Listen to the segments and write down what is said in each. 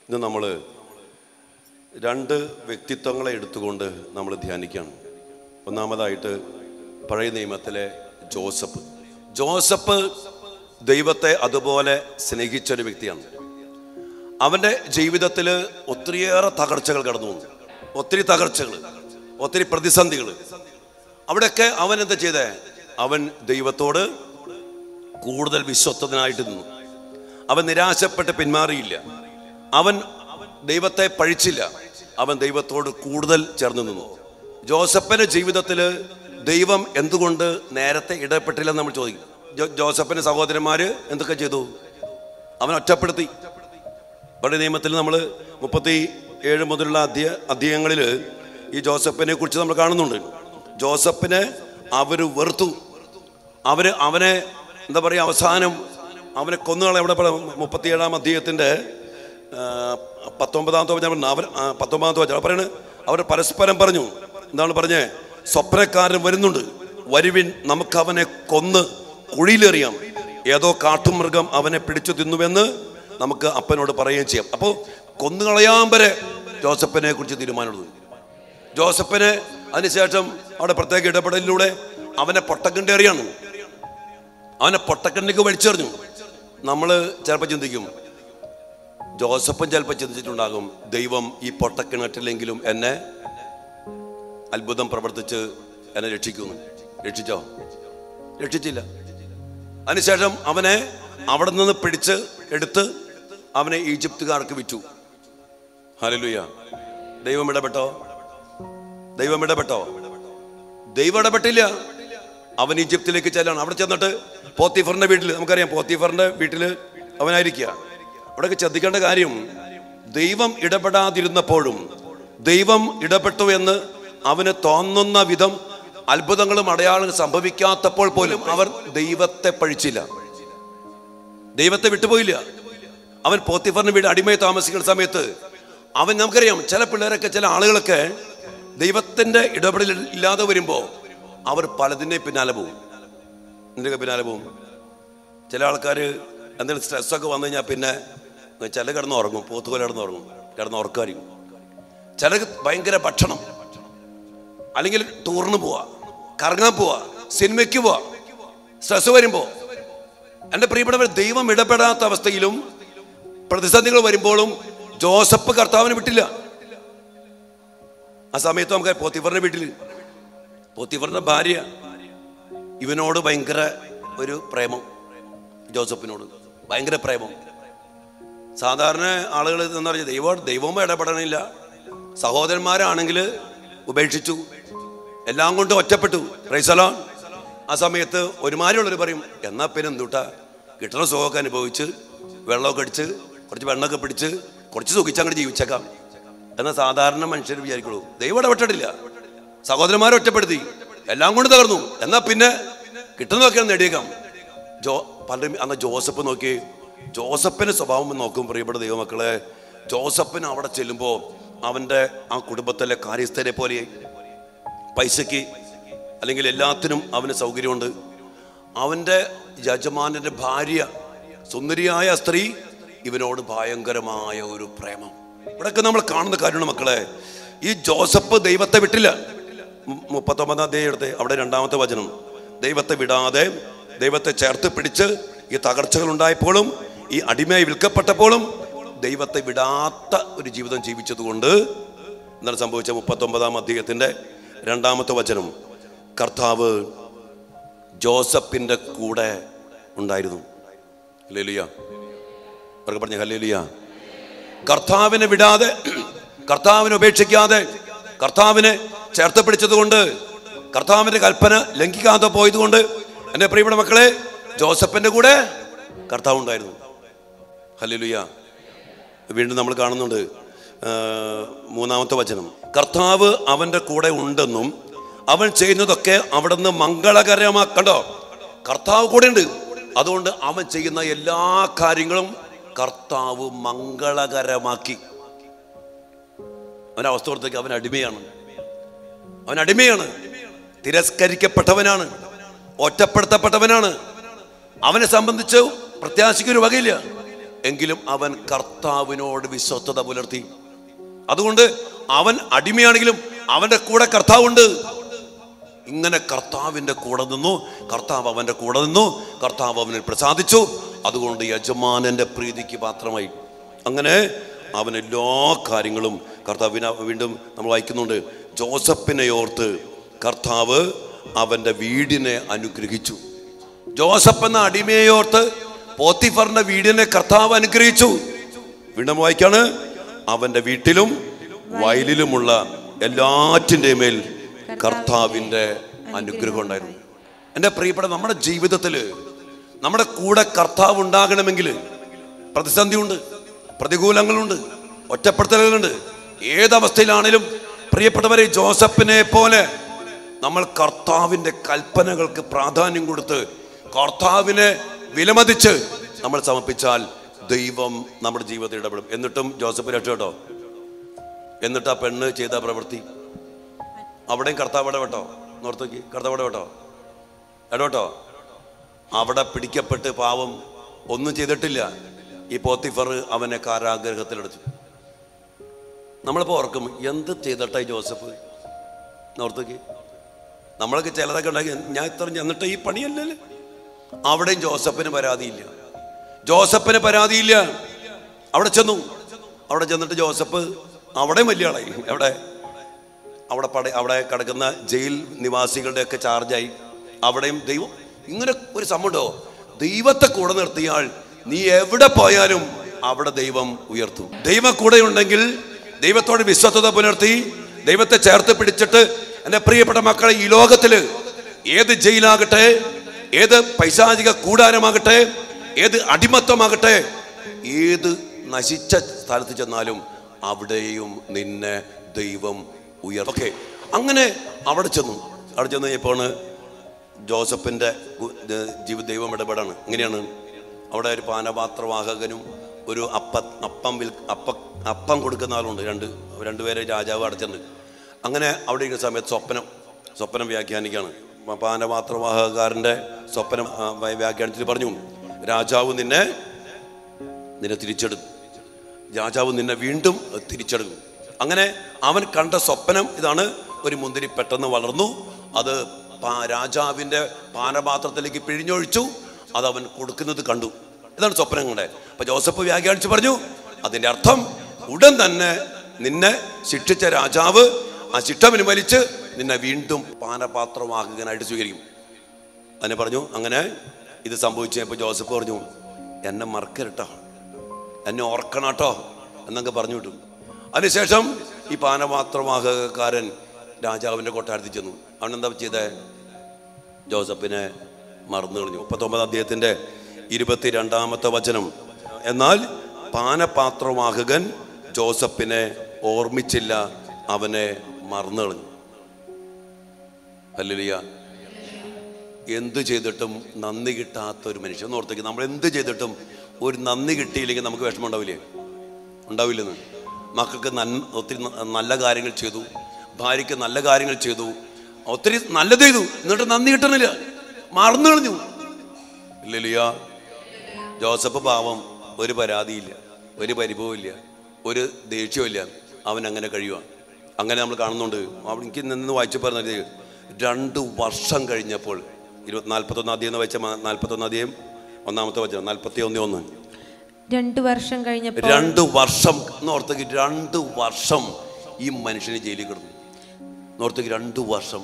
ഇന്ന് നമ്മൾ രണ്ട് വ്യക്തിത്വങ്ങളെ എടുത്തുകൊണ്ട് നമ്മൾ ധ്യാനിക്കുകയാണ് ഒന്നാമതായിട്ട് പഴയ നിയമത്തിലെ ജോസഫ് ജോസഫ് ദൈവത്തെ അതുപോലെ സ്നേഹിച്ചൊരു വ്യക്തിയാണ് അവൻ്റെ ജീവിതത്തിൽ ഒത്തിരിയേറെ തകർച്ചകൾ കടന്നു വന്നു ഒത്തിരി തകർച്ചകൾ ഒത്തിരി പ്രതിസന്ധികൾ അവിടെയൊക്കെ അവൻ എന്താ ചെയ്തേ അവൻ ദൈവത്തോട് കൂടുതൽ വിശ്വസ്തനായിട്ട് നിന്നു അവൻ നിരാശപ്പെട്ട് പിന്മാറിയില്ല അവൻ ദൈവത്തെ പഴിച്ചില്ല അവൻ ദൈവത്തോട് കൂടുതൽ ചേർന്ന് നിന്നു ജോസഫിന്റെ ജീവിതത്തിൽ ദൈവം എന്തുകൊണ്ട് നേരത്തെ ഇടപെട്ടില്ലെന്ന് നമ്മൾ ചോദിക്കും ജോ- ജോസഫിന്റെ സഹോദരന്മാര് എന്തൊക്കെ ചെയ്തു അവൻ ഒറ്റപ്പെടുത്തി പഴയ നിയമത്തിൽ നമ്മൾ മുപ്പത്തി ഏഴ് മുതലുള്ള അധ്യായ അധ്യായങ്ങളിൽ ഈ ജോസഫിനെ കുറിച്ച് നമ്മൾ കാണുന്നുണ്ട് ജോസഫിനെ അവർ വെറുത്തു അവര് അവനെ എന്താ പറയുക അവസാനം അവനെ കൊന്നുകളെ എവിടെ മുപ്പത്തിയേഴാം അധ്യായത്തിൻ്റെ പത്തൊമ്പതാമത്തെ വചനം അവർ ആ, പത്തൊമ്പതാമത്തെ വചനം പറയുന്നത് അവർ പരസ്പരം പറഞ്ഞു എന്താണ് പറഞ്ഞേ സ്വപ്നക്കാരൻ വരുന്നുണ്ട് വരുവിൻ നമുക്ക് അവനെ കൊന്ന് കുഴിയിലെറിയാം ഏതോ കാട്ടുമൃഗം അവനെ പിടിച്ചു തിന്നുവെന്ന് നമുക്ക് അപ്പനോട് പറയുകയും ചെയ്യാം അപ്പോൾ കൊന്നുകളയാൻ വരെ ജോസഫിനെ കുറിച്ച് തീരുമാനമെടുത്തു ജോസഫിന് അതിനുശേഷം അവിടെ പ്രത്യേക ഇടപെടലിലൂടെ അവനെ പൊട്ടക്കിണ്ടേറിയാണ് അവനെ പൊട്ടക്കിണ്ടിക്ക് വലിച്ചെറിഞ്ഞു നമ്മൾ ചിലപ്പോൾ ചിന്തിക്കും ജോസഫും ചിലപ്പോൾ ചിന്തിച്ചിട്ടുണ്ടാകും ദൈവം ഈ പൊട്ടക്കിണറ്റിലെങ്കിലും എന്നെ അത്ഭുതം പ്രവർത്തിച്ച് എന്നെ രക്ഷിക്കുന്നു രക്ഷിച്ചോ രക്ഷിച്ചില്ല അതിനുശേഷം അവനെ അവിടെ നിന്ന് പിടിച്ച് എടുത്ത് അവനെ ഈജിപ്തുകാർക്ക് വിറ്റു ഹല്ലേലൂയ ദൈവം ഇടപെട്ടോ ദൈവം ഇടപെട്ടോ ദൈവം ഇടപെട്ടില്ല അവൻ ഈജിപ്തിലേക്ക് ചെല്ലാണ് അവിടെ ചെന്നിട്ട് പോത്തിഫറിന്റെ വീട്ടിൽ നമുക്കറിയാം പോത്തിഫറിന്റെ വീട്ടിൽ അവനായിരിക്കുക അവിടെയൊക്കെ ശ്രദ്ധിക്കേണ്ട കാര്യം ദൈവം ഇടപെടാതിരുന്നപ്പോഴും ദൈവം ഇടപെട്ടു എന്ന് അവന് തോന്നുന്ന വിധം അത്ഭുതങ്ങളും അടയാളങ്ങളും സംഭവിക്കാത്തപ്പോൾ പോലും അവർ ദൈവത്തെ പഴിച്ചില്ല ദൈവത്തെ വിട്ടുപോയില്ല അവൻ പോത്തിഫറിന് വീട് അടിമയെ താമസിക്കുന്ന സമയത്ത് അവൻ നമുക്കറിയാം ചില പിള്ളേരൊക്കെ ചില ആളുകളൊക്കെ ദൈവത്തിന്റെ ഇടപെടൽ ഇല്ലാതെ വരുമ്പോൾ അവർ പലതിനെ പിന്നാലെ പോകും എന്തൊക്കെ പിന്നാലെ പോകും ചില ആൾക്കാർ എന്തെങ്കിലും സ്ട്രെസ്സൊക്കെ വന്നു കഴിഞ്ഞാൽ പിന്നെ ചില കിടന്ന് ഉറങ്ങും പോത്തുപോലെ കിടന്ന് ഉറങ്ങും കിടന്ന് ഉറക്കാരിക്കും ചില ഭയങ്കര ഭക്ഷണം അല്ലെങ്കിൽ ടൂറിന് പോവാ കറങ്ങാൻ പോവാ സിനിമയ്ക്ക് പോവാ സ്ട്രെസ് വരുമ്പോൾ എൻ്റെ പ്രിയപ്പെട്ടവർ ദൈവം ഇടപെടാത്ത അവസ്ഥയിലും പ്രതിസന്ധികൾ വരുമ്പോഴും ജോസഫ് കർത്താവിനെ വിട്ടില്ല ആ സമയത്ത് നമുക്ക് പോത്തിഫറിന്റെ വീട്ടിൽ പോത്തിഫറിന്റെ ഭാര്യ ഇവനോട് ഭയങ്കര ഒരു പ്രേമം ജോസഫിനോട് ഭയങ്കര പ്രേമം സാധാരണ ആളുകൾ എന്ന് പറഞ്ഞാൽ ദൈവം ദൈവവും ഇടപെടണില്ല സഹോദരന്മാരാണെങ്കിൽ ഉപേക്ഷിച്ചു എല്ലാം കൊണ്ട് ഒറ്റപ്പെട്ടു റൈസലോ ആ സമയത്ത് ഒരുമാതിരിയുള്ളവർ പറയും എന്നാ പിന്നെ എന്തുട്ടാ കിട്ടണ സുഖമൊക്കെ അനുഭവിച്ച് വെള്ളമൊക്കെ അടിച്ച് കുറച്ച് വെണ്ണമൊക്കെ പിടിച്ച് കുറച്ച് സുഖിച്ച് അങ്ങോട്ട് ജീവിച്ചേക്കാം എന്നാൽ സാധാരണ മനുഷ്യർ വിചാരിക്കുള്ളൂ ദൈവം ഇടപെട്ടിട്ടില്ല സഹോദരന്മാരെ ഒറ്റപ്പെടുത്തി എല്ലാം കൊണ്ട് തകർന്നു എന്നാ പിന്നെ കിട്ടുന്നതൊക്കെ നേടിയേക്കാം ജോ പലരും അന്ന് ജോസഫ് നോക്കി ജോസഫിന്റെ സ്വഭാവം നോക്കും പ്രിയപ്പെട്ട ദൈവമക്കളെ ജോസഫിന് അവിടെ ചെല്ലുമ്പോൾ അവൻ്റെ ആ കുടുംബത്തിലെ കാര്യസ്ഥരെ പോലെ പൈസയ്ക്ക് അല്ലെങ്കിൽ എല്ലാത്തിനും അവന് സൗകര്യമുണ്ട് അവൻ്റെ യജമാനന്റെ ഭാര്യ സുന്ദരിയായ സ്ത്രീ ഇവനോട് ഭയങ്കരമായ ഒരു പ്രേമം ഇവിടെയൊക്കെ നമ്മൾ കാണുന്ന കാര്യമാണ് മക്കളെ ഈ ജോസഫ് ദൈവത്തെ വിട്ടില്ല മു- മുപ്പത്തൊമ്പതാം അധ്യായം എടുത്ത് അവിടെ രണ്ടാമത്തെ വചനം ദൈവത്തെ വിടാതെ ദൈവത്തെ ചേർത്ത് പിടിച്ച് ഈ തകർച്ചകൾ ഉണ്ടായപ്പോഴും ഈ അടിമയായി വിൽക്കപ്പെട്ടപ്പോഴും ദൈവത്തെ വിടാത്ത ഒരു ജീവിതം ജീവിച്ചതുകൊണ്ട് എന്താണ് സംഭവിച്ച മുപ്പത്തൊമ്പതാം അധ്യായത്തിന്റെ രണ്ടാമത്തെ വചനം കർത്താവ് ജോസഫിന്റെ കൂടെ ഉണ്ടായിരുന്നു ഹല്ലേലൂയ അവർക്ക് പറഞ്ഞ ഹല്ലേലൂയ കർത്താവിനെ വിടാതെ കർത്താവിനെ ഉപേക്ഷിക്കാതെ കർത്താവിനെ ചേർത്ത് പിടിച്ചതുകൊണ്ട് കർത്താവിന്റെ കൽപ്പന ലംഘിക്കാതെ പോയതുകൊണ്ട് എൻ്റെ പ്രിയപ്പെട്ട മക്കളെ ജോസഫിന്റെ കൂടെ കർത്താവ് ഉണ്ടായിരുന്നു ഹല്ലേലൂയ വീണ്ടും നമ്മൾ കാണുന്നുണ്ട് ആ, മൂന്നാമത്തെ വചനം കർത്താവ് അവന്റെ കൂടെ ഉണ്ടെന്നും അവൻ ചെയ്യുന്നതൊക്കെ അവിടുന്ന് മംഗളകരമാ കണ്ടോ കർത്താവ് കൂടെ ഉണ്ട് അതുകൊണ്ട് അവൻ ചെയ്യുന്ന എല്ലാ കാര്യങ്ങളും കർത്താവ് മംഗളകരമാക്കി അവൻ്റെ അവസ്ഥ ഓർത്തേക്ക് അവൻ അടിമയാണ് അവൻ അടിമയാണ് തിരസ്കരിക്കപ്പെട്ടവനാണ് ഒറ്റപ്പെടുത്തപ്പെട്ടവനാണ് അവനെ സംബന്ധിച്ച് പ്രത്യാശയ്ക്ക് ഒരു വകയില്ല എങ്കിലും അവൻ കർത്താവിനോട് വിശ്വസ്തത പുലർത്തി അതുകൊണ്ട് അവൻ അടിമയാണെങ്കിലും അവന്റെ കൂടെ കർത്താവുണ്ട് ഇങ്ങനെ കർത്താവിന്റെ കൂടെ നിന്നു കർത്താവ് അവന്റെ കൂടെ നിന്നു കർത്താവ് അവനിൽ പ്രസാദിച്ചു അതുകൊണ്ട് യജമാനന്റെ പ്രീതിക്ക് പാത്രമായി അങ്ങനെ അവൻ എല്ലാ കാര്യങ്ങളും കർത്താവിനെ വീണ്ടും നമ്മൾ വായിക്കുന്നുണ്ട് ജോസഫിനെ ഓർത്ത് കർത്താവ് അവന്റെ വീടിനെ അനുഗ്രഹിച്ചു ജോസഫ് എന്ന അടിമയെ ഓർത്ത് പോത്തിഫറിന്റെ വീടിനെ കർത്താവ് അനുഗ്രഹിച്ചു വീണ്ടും വായിക്കാണ് അവന്റെ വീട്ടിലും വയലിലുമുള്ള എല്ലാറ്റിൻ്റെ മേൽ കർത്താവിൻ്റെ അനുഗ്രഹം ഉണ്ടായിരുന്നു എൻ്റെ പ്രിയപ്പെട്ട നമ്മുടെ ജീവിതത്തിൽ നമ്മുടെ കൂടെ കർത്താവ് ഉണ്ടാകണമെങ്കിൽ പ്രതിസന്ധിയുണ്ട് പ്രതികൂലങ്ങളുണ്ട് ഒറ്റപ്പെടുത്തലുകളുണ്ട് ഏതവസ്ഥയിലാണേലും പ്രിയപ്പെട്ടവരെ ജോസഫിനെ പോലെ നമ്മൾ കർത്താവിൻ്റെ കൽപ്പനകൾക്ക് പ്രാധാന്യം കൊടുത്ത് കർത്താവിനെ വിലമതിച്ച് നമ്മൾ സമർപ്പിച്ചാൽ ദൈവം നമ്മുടെ ജീവിതത്തിൽ ഇടപെടും എന്നിട്ടും ജോസഫ് രക്ഷപ്പെട്ടോ എന്നിട്ട് ആ പെണ്ണ് ചെയ്ത പ്രവൃത്തി അവിടെയും കർത്താവ് ഇടപെട്ടോ നോർത്തേക്ക് കർത്താവ് ഇടപെട്ടോ ഇടപെട്ടോ അവിടെ പിടിക്കപ്പെട്ട് പാവം ഒന്നും ചെയ്തിട്ടില്ല ഈ പോത്തിഫർ അവനെ കാരാഗ്രഹത്തിലടച്ചു നമ്മളിപ്പോൾ ഓർക്കും എന്ത് ചെയ്തിട്ടായി ജോസഫ് നോർത്തേക്ക് നമ്മളൊക്കെ ചിലതൊക്കെ ഉണ്ടാക്കി ഞാൻ ഇത്ര എന്നിട്ട് ഈ പണിയല്ലല്ലേ അവിടെയും ജോസഫിന് പരാതിയില്ല ജോസഫിന് പരാതിയില്ല അവിടെ ചെന്നു അവിടെ ചെന്നിട്ട് ജോസഫ് അവിടെയും വലിയ ആളായി എവിടെ അവിടെ പട അവിടെ കിടക്കുന്ന ജയിൽ നിവാസികളുടെയൊക്കെ ചാർജായി അവിടെയും ദൈവം ഇങ്ങനെ ഒരു സംഭവമുണ്ടോ ദൈവത്തെ കൂടെ നിർത്തിയാൽ നീ എവിടെ പോയാലും അവിടെ ദൈവം ഉയർത്തും ദൈവം കൂടെ ഉണ്ടെങ്കിൽ ദൈവത്തോട് വിശ്വസ്തത പുലർത്തി ദൈവത്തെ ചേർത്ത് പിടിച്ചിട്ട് എൻ്റെ പ്രിയപ്പെട്ട മക്കളെ ഈ ലോകത്തില് ഏത് ജയിലാകട്ടെ ഏത് പൈശാചിക കൂടാരമാകട്ടെ ഏത് അടിമത്തമാകട്ടെ ഏത് നശിച്ച സ്ഥലത്ത് ചെന്നാലും അവിടെയും നിന്നെ ദൈവം ഉയർ ഓക്കെ അങ്ങനെ അവിടെ ചെന്നു അവിടെ ചെന്ന് കഴിഞ്ഞപ്പോൾ ജോസഫിൻ്റെ ഗു- ദ- ജീവ ദൈവം ഇടപെടാണ് എങ്ങനെയാണ് അവിടെ ഒരു പാനപാത്രവാഹകനും ഒരു അപ്പ അപ്പം വിൽ അപ്പ അപ്പം കൊടുക്കുന്ന ആളുണ്ട് രണ്ട് രണ്ടുപേരെ രാജാവ് അടച്ചിട്ടുണ്ട് അങ്ങനെ അവിടെ ഇരിക്കുന്ന സമയത്ത് സ്വപ്നം സ്വപ്നം വ്യാഖ്യാനിക്കുകയാണ് പ- പാനപാത്രവാഹകാരൻ്റെ സ്വപ്നം ആ, വ്യ- വ്യാഖ്യാനിച്ചിട്ട് പറഞ്ഞു രാജാവ് നിന്നെ നിന്നെ തിരിച്ചെടുക്കും രാജാവ് നിന്നെ വീണ്ടും തിരിച്ചെടുക്കും അങ്ങനെ അവൻ കണ്ട സ്വപ്നം ഇതാണ് ഒരു മുന്തിരി പെട്ടെന്ന് വളർന്നു അത് പാ- രാജാവിൻ്റെ പാനപാത്രത്തിലേക്ക് പിഴിഞ്ഞൊഴിച്ചു അത് അവൻ കൊടുക്കുന്നത് കണ്ടു ഇതാണ് സ്വപ്നം കണ്ടേ അപ്പൊ ജോസഫ് വ്യാഖ്യാനിച്ച് പറഞ്ഞു അതിൻ്റെ അർത്ഥം ഉടൻ തന്നെ നിന്നെ ശിക്ഷിച്ച രാജാവ് ആ ശിക്ഷ പിൻവലിച്ച് നിന്നെ വീണ്ടും പാനപാത്രമാകുകനായിട്ട് സ്വീകരിക്കും അതിനെ പറഞ്ഞു അങ്ങനെ ഇത് സംഭവിച്ചപ്പോൾ ജോസഫ് പറഞ്ഞു എന്നെ മറക്കരുട്ടോ എന്നെ ഓർക്കണട്ടോ എന്നൊക്കെ പറഞ്ഞു വിട്ടു അതിനുശേഷം ഈ പാനപാത്രവാഹകക്കാരൻ രാജാവിൻ്റെ കൊട്ടാരത്തിൽ ചെന്നു അവൻ എന്താ ചെയ്തേ ജോസഫിനെ മറന്നു കളഞ്ഞു മുപ്പത്തൊമ്പത് അദ്ദേഹത്തിൻ്റെ ഇരുപത്തിരണ്ടാമത്തെ വചനം എന്നാൽ പാനപാത്രവാഹകൻ ജോസഫിനെ ഓർമ്മിച്ചില്ല അവനെ മറന്നു കളഞ്ഞു ഹല്ലേലൂയ എന്ത് ചെയ്തിട്ടും നന്ദി കിട്ടാത്ത ഒരു മനുഷ്യൻ എന്ന് ഓർത്തേക്ക് നമ്മൾ എന്ത് ചെയ്തിട്ടും ഒരു നന്ദി കിട്ടിയില്ലെങ്കിൽ നമുക്ക് വിഷമം ഉണ്ടാവില്ലേ ഉണ്ടാവില്ലെന്ന് മക്കൾക്ക് നൻ ഒത്തിരി ന- നല്ല കാര്യങ്ങൾ ചെയ്തു ഭാര്യയ്ക്ക് നല്ല കാര്യങ്ങൾ ചെയ്തു ഒത്തിരി നല്ലത് ചെയ്തു എന്നിട്ട് നന്ദി കിട്ടണില്ല മറന്നു കളഞ്ഞു ഇല്ലല്ലയോ ജോസഫ് പാവം ഒരു പരാതിയില്ല ഒരു പരിഭവം ഇല്ല ഒരു ദേഷ്യമില്ല അവൻ അങ്ങനെ കഴിയുക അങ്ങനെ നമ്മൾ കാണുന്നുണ്ട് അവിടെ എനിക്ക് നിന്ന് വായിച്ചു പറഞ്ഞത് രണ്ട് വർഷം കഴിഞ്ഞപ്പോൾ ഇരുപത്തി നാൽപ്പത്തൊന്നാം തീയതി എന്ന് വെച്ച നാൽപ്പത്തൊന്നാം തീയതി ഒന്നാമത്തെ വചനം നാൽപ്പത്തി ഒന്ന് ഒന്ന് രണ്ടു വർഷം കഴിഞ്ഞപ്പോൾ രണ്ട് വർഷം എന്നോർത്തേക്ക് രണ്ട് വർഷം ഈ മനുഷ്യന് ജയിലിൽ കിടന്നു എന്നോർത്തേക്ക് രണ്ട് വർഷം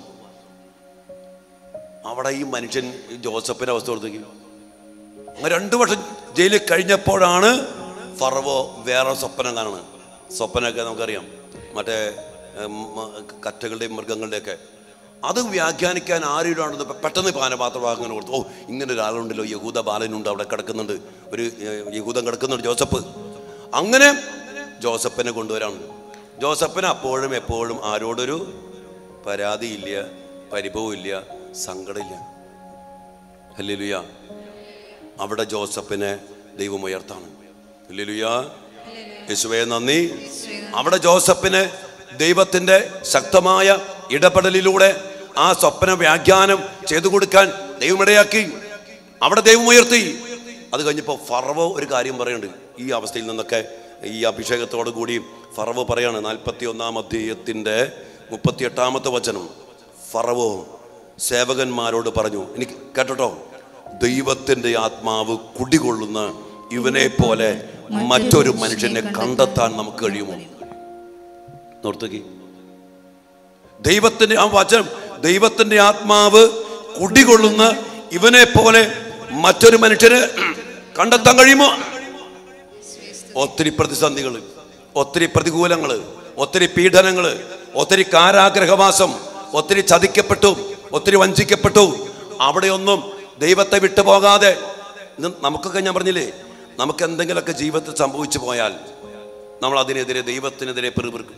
അവിടെ ഈ മനുഷ്യൻ ഈ ജോസഫിന്റെ അവസ്ഥ ഓർത്തേക്ക് അങ്ങനെ രണ്ട് വർഷം ജയിലിൽ കഴിഞ്ഞപ്പോഴാണ് ഫറവോ വേറെ സ്വപ്നം കാണുന്നത് സ്വപ്നമൊക്കെ നമുക്കറിയാം മറ്റേ ഉം, മ- കറ്റകളുടെയും മൃഗങ്ങളുടെയൊക്കെ അത് വ്യാഖ്യാനിക്കാൻ ആരുടെയാണെന്ന് പെട്ടെന്ന് പാനപാത്രവാഹകന് കൊടുത്തു ഓ ഇങ്ങനെ ഒരാളുണ്ടല്ലോ യഹൂദ ബാലനുണ്ട് അവിടെ കിടക്കുന്നുണ്ട് ഒരു ഏർ, യഹൂദൻ കിടക്കുന്നുണ്ട് ജോസഫ് അങ്ങനെ ജോസഫിനെ കൊണ്ടുവരാണ് ജോസഫിന് അപ്പോഴും എപ്പോഴും ആരോടൊരു പരാതിയില്ല പരിഭവമില്ല സങ്കടമില്ല ഹല്ലേലൂയ അവിടെ ജോസഫിനെ ദൈവം ഉയർത്താണ് ഹല്ലേലൂയ യേശുവേ നന്ദി അവിടെ ജോസഫിന് ദൈവത്തിന്റെ ശക്തമായ ഇടപെടലിലൂടെ ആ സ്വപ്ന വ്യാഖ്യാനം ചെയ്തു കൊടുക്കാൻ ദൈവം ഇടയാക്കി അവിടെ ദൈവം ഉയർത്തി അത് കഴിഞ്ഞപ്പോൾ ഫറവോ ഒരു കാര്യം പറയുന്നുണ്ട് ഈ അവസ്ഥയിൽ നിന്നൊക്കെ ഈ അഭിഷേകത്തോടു കൂടി ഫറവോ പറയാണ് നാൽപ്പത്തി ഒന്നാം അധ്യായത്തിൻ്റെ മുപ്പത്തി എട്ടാമത്തെ വചനം ഫറവോ സേവകന്മാരോട് പറഞ്ഞു എനിക്ക് കേട്ടോ ദൈവത്തിൻ്റെ ആത്മാവ് കുടികൊള്ളുന്ന ഇവനെ പോലെ മറ്റൊരു മനുഷ്യനെ കണ്ടെത്താൻ നമുക്ക് കഴിയുമോ നോർത്തേക്ക് ദൈവത്തിന്റെ ആ വചനം ദൈവത്തിന്റെ ആത്മാവ് കുടികൊള്ളുന്ന ഇവനെ പോലെ മറ്റൊരു മനുഷ്യന് കണ്ടെത്താൻ കഴിയുമോ ഒത്തിരി പ്രതിസന്ധികൾ ഒത്തിരി പ്രതികൂലങ്ങൾ ഒത്തിരി പീഡനങ്ങൾ ഒത്തിരി കാരാഗ്രഹവാസം ഒത്തിരി ചതിക്കപ്പെട്ടു ഒത്തിരി വഞ്ചിക്കപ്പെട്ടു അവിടെയൊന്നും ദൈവത്തെ വിട്ടുപോകാതെ ഇന്ന് നമുക്കൊക്കെ ഞാൻ പറഞ്ഞില്ലേ നമുക്ക് എന്തെങ്കിലുമൊക്കെ ജീവിതത്തിൽ സംഭവിച്ചു പോയാൽ നമ്മൾ അതിനെതിരെ ദൈവത്തിനെതിരെ പെറുപിറുക്കും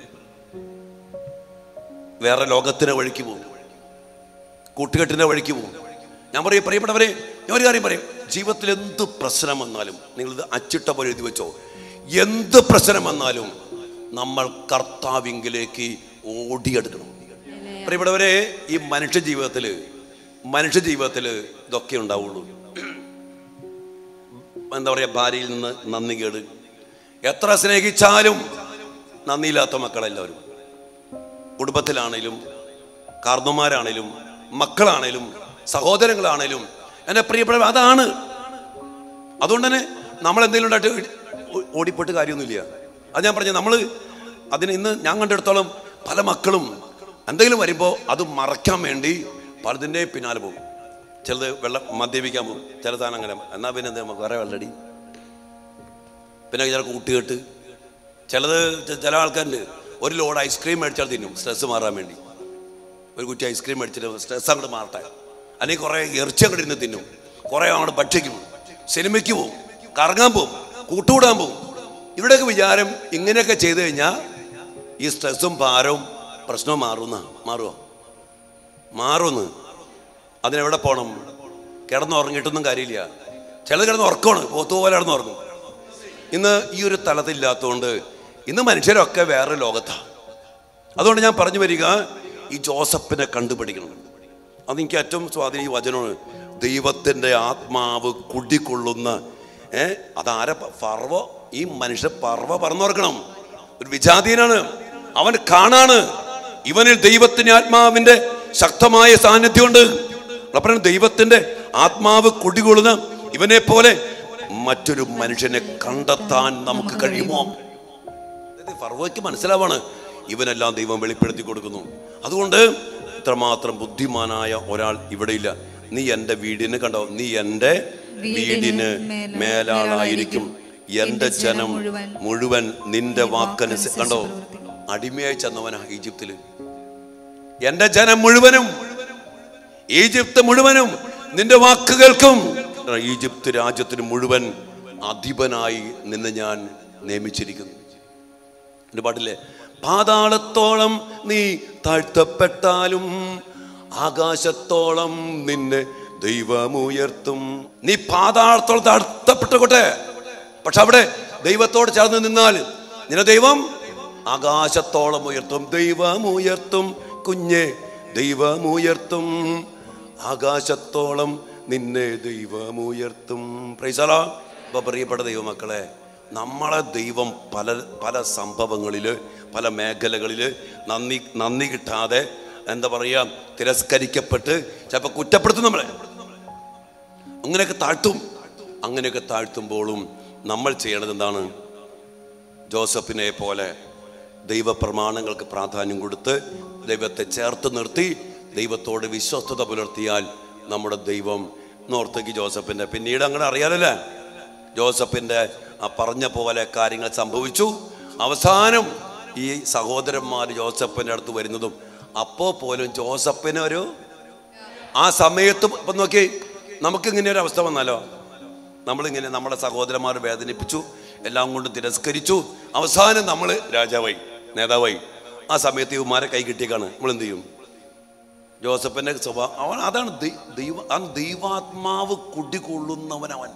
വേറെ ലോകത്തിന് വഴിക്ക് പോകും കൂട്ടുകെട്ടിൻ്റെ വഴിക്ക് പോകും ഞാൻ പറയും പ്രിയപ്പെട്ടവരെ ഞാൻ ഒരു കാര്യം പറയും ജീവിതത്തിൽ എന്ത് പ്രശ്നം വന്നാലും നിങ്ങളിത് അച്ചിട്ട പോലെ എഴുതി വെച്ചോ എന്ത് പ്രശ്നം വന്നാലും നമ്മൾ കർത്താവിങ്കിലേക്ക് ഓടിയെടുക്കണം പ്രിയപ്പെട്ടവരെ ഈ മനുഷ്യ ജീവിതത്തിൽ മനുഷ്യ ജീവിതത്തിൽ ഇതൊക്കെ ഉണ്ടാവുള്ളൂ എന്താ പറയുക ഭാര്യയിൽ നിന്ന് നന്ദി കേട് എത്ര സ്നേഹിച്ചാലും നന്ദിയില്ലാത്ത മക്കളെല്ലാവരും കുടുംബത്തിലാണേലും കാർന്നമാരാണേലും മക്കളാണേലും സഹോദരങ്ങളാണേലും എൻ്റെ പ്രിയപ്പെട്ടവർ അതാണ് അതുകൊണ്ട് തന്നെ നമ്മൾ എന്തെങ്കിലും ഉണ്ടായിട്ട് ഓ- ഓടിപ്പോയിട്ട് കാര്യമൊന്നുമില്ല അത് ഞാൻ പറഞ്ഞു നമ്മൾ അതിന് ഇന്ന് ഞാൻ കണ്ടെടുത്തോളം പല മക്കളും എന്തെങ്കിലും വരുമ്പോൾ അത് മറയ്ക്കാൻ വേണ്ടി പലതിൻ്റെ പിന്നാലെ പോകും ചിലത് വെള്ളം മദ്യപിക്കാൻ പോകും ചില സാധനം അങ്ങനെ എന്നാൽ പിന്നെ എന്താ നമുക്ക് വേറെ വെള്ളടി പിന്നെ ചില കൂട്ടുകെട്ട് ചിലത് ചെ- ചില ആൾക്കാരുണ്ട് ഒരു ലോഡ് ഐസ്ക്രീം മേടിച്ചാൽ തിന്നും സ്ട്രെസ് മാറാൻ വേണ്ടി ഒരു കുറ്റി ഐസ്ക്രീം മേടിച്ചിട്ട് സ്ട്രെസ് അങ്ങോട്ട് മാറട്ടെ അല്ലെങ്കിൽ കുറേ ഇറച്ചി അങ്ങോട്ട് ഇരുന്ന് തിന്നും കുറേ അങ്ങോട്ട് ഭക്ഷിക്കും സിനിമയ്ക്ക് പോവും കറങ്ങാൻ പോവും കൂട്ടുകൂടാൻ പോവും ഇവിടെയൊക്കെ വിചാരം ഇങ്ങനെയൊക്കെ ചെയ്തു കഴിഞ്ഞാൽ ഈ സ്ട്രെസ്സും ഭാരവും പ്രശ്നവും മാറുന്ന മാറുമോ മാറുമെന്ന് അതിനെവിടെ പോകണം കിടന്നുറങ്ങിയിട്ടൊന്നും കാര്യമില്ല ചിലത് കിടന്ന് ഉറക്കമാണ് പോത്തുപോലെ കിടന്ന് ഉറങ്ങും ഇന്ന് ഈ ഒരു തലത്തില്ലാത്തതുകൊണ്ട് ഇന്ന് മനുഷ്യരൊക്കെ വേറെ ലോകത്താണ് അതുകൊണ്ട് ഞാൻ പറഞ്ഞു വരിക ഈ ജോസഫിനെ കണ്ടുപിടിക്കണം അതെനിക്ക് ഏറ്റവും സ്വാധീനം ഈ വചനമാണ് ദൈവത്തിൻ്റെ ആത്മാവ് കുടികൊള്ളുന്ന ഏ അതാര ഫർവ ഈ മനുഷ്യ പർവ പറന്നോർക്കണം ഒരു വിജാതീയനാണ് അവൻ കാണാണ് ഇവനിൽ ദൈവത്തിന്റെ ആത്മാവിന്റെ ശക്തമായ സാന്നിധ്യമുണ്ട് അപ്പോൾ ദൈവത്തിന്റെ ആത്മാവ് കുടികൊള്ളുന്ന ഇവനെ പോലെ മറ്റൊരു മനുഷ്യനെ കണ്ടെത്താൻ നമുക്ക് കഴിയുമോ അതായത് ഫറവോയ്ക്ക് മനസ്സിലാവാണ് ഇവനെല്ലാം ദൈവം വെളിപ്പെടുത്തി കൊടുക്കുന്നു അതുകൊണ്ട് ഇത്രമാത്രം ബുദ്ധിമാനായ ഒരാൾ ഇവിടെയില്ല നീ എൻ്റെ വീടിന് കണ്ടോ നീ എൻ്റെ വീടിന് മേലാളായിരിക്കും എൻ്റെ ജനം മുഴുവൻ നിന്റെ വാക്കനുസ കണ്ടോ അടിമയായി ചെന്നവനാ ഈജിപ്തില് എൻ്റെ ജനം മുഴുവനും ഈജിപ്ത് മുഴുവനും നിന്റെ വാക്ക് കേൾക്കും ഈജിപ്ത് രാജ്യത്തിന് മുഴുവൻ അധിപനായി നിന്നെ ഞാൻ നിയമിച്ചിരിക്കുന്നു ഒരു പാട്ടില്ലേ പാതാളത്തോളം നീ താഴ്ത്തപ്പെട്ടാലും ആകാശത്തോളം നിന്നെ ദൈവമുയർത്തും നീ പാതാളത്തോളം താഴ്ത്തപ്പെട്ടോട്ടെ പക്ഷെ അവിടെ ദൈവത്തോട് ചേർന്ന് നിന്നാൽ നിന്നെ ദൈവം ആകാശത്തോളം ഉയർത്തും ദൈവമുയർത്തും കുഞ്ഞെ ദൈവമുയർത്തും ആകാശത്തോളം നിന്നെ ദൈവമുയർത്തും പ്രൈസലാ അപ്പൊ പ്രിയപ്പെട്ട ദൈവമക്കളെ നമ്മളെ ദൈവം പല പല സംഭവങ്ങളിൽ പല മേഖലകളിൽ നന്ദി നന്ദി കിട്ടാതെ എന്താ പറയുക തിരസ്കരിക്കപ്പെട്ട് ചിലപ്പോൾ കുറ്റപ്പെടുത്തും നമ്മളെ അങ്ങനെയൊക്കെ താഴ്ത്തും അങ്ങനെയൊക്കെ താഴ്ത്തുമ്പോഴും നമ്മൾ ചെയ്യണത് എന്താണ് ജോസഫിനെ പോലെ ദൈവപ്രമാണങ്ങൾക്ക് പ്രാധാന്യം കൊടുത്ത് ദൈവത്തെ ചേർത്ത് നിർത്തി ദൈവത്തോട് വിശ്വസ്തത പുലർത്തിയാൽ നമ്മുടെ ദൈവം നോർത്തേക്ക് ജോസഫിൻ്റെ പിന്നീട് അങ്ങനെ അറിയാലല്ലേ ജോസഫിൻ്റെ ആ പറഞ്ഞ പോലെ കാര്യങ്ങൾ സംഭവിച്ചു അവസാനം ഈ സഹോദരന്മാർ ജോസഫിൻ്റെ അടുത്ത് വരുന്നതും അപ്പോൾ പോലും ജോസഫിന് ഒരു ആ സമയത്ത് ഇപ്പം നോക്കി നമുക്കിങ്ങനെ ഒരു അവസ്ഥ വന്നാലോ നമ്മളിങ്ങനെ നമ്മുടെ സഹോദരന്മാർ വേദനിപ്പിച്ചു എല്ലാം കൊണ്ട് തിരസ്കരിച്ചു അവസാനം നമ്മൾ രാജാവായി നേതാവായി ആ സമയത്ത് ഇവന്മാരെ കൈ കിട്ടിയേക്കാണ് നമ്മൾ എന്ത് ചെയ്യും ജോസഫിന്റെ സ്വഭാവം അവൻ അതാണ് ദൈ- ദൈവ ആ ദൈവാത്മാവ് കുടികൊള്ളുന്നവൻ അവൻ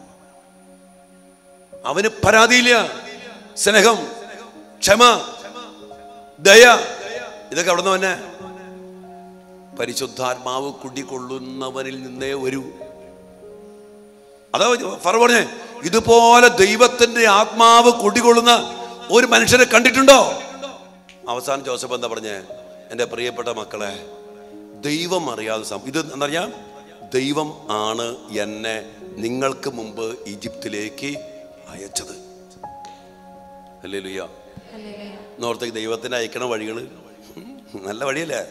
അവന് പരാതിയില്ല സ്നേഹം ക്ഷമ ദയ ഇതൊക്കെ അവിടെ നിന്ന് തന്നെ പരിശുദ്ധാത്മാവ് കുടികൊള്ളുന്നവനിൽ നിന്നേ വരൂ അതാ ഫറ പറഞ്ഞേ ഇതുപോലെ ദൈവത്തിന്റെ ആത്മാവ് കുടികൊള്ളുന്ന ഒരു മനുഷ്യനെ കണ്ടിട്ടുണ്ടോ അവസാനം ജോസഫ് എന്താ പറഞ്ഞേ എൻ്റെ പ്രിയപ്പെട്ട മക്കളെ ദൈവം അറിയാതെ സം ഇത് എന്താ പറഞ്ഞാ ദൈവം ആണ് എന്നെ നിങ്ങൾക്ക് മുമ്പ് ഈജിപ്തിലേക്ക് അയച്ചത് അല്ലേ ലുയ്യ നോർത്തേക്ക് ദൈവത്തിന് അയക്കണ വഴികൾ നല്ല വഴിയല്ലേ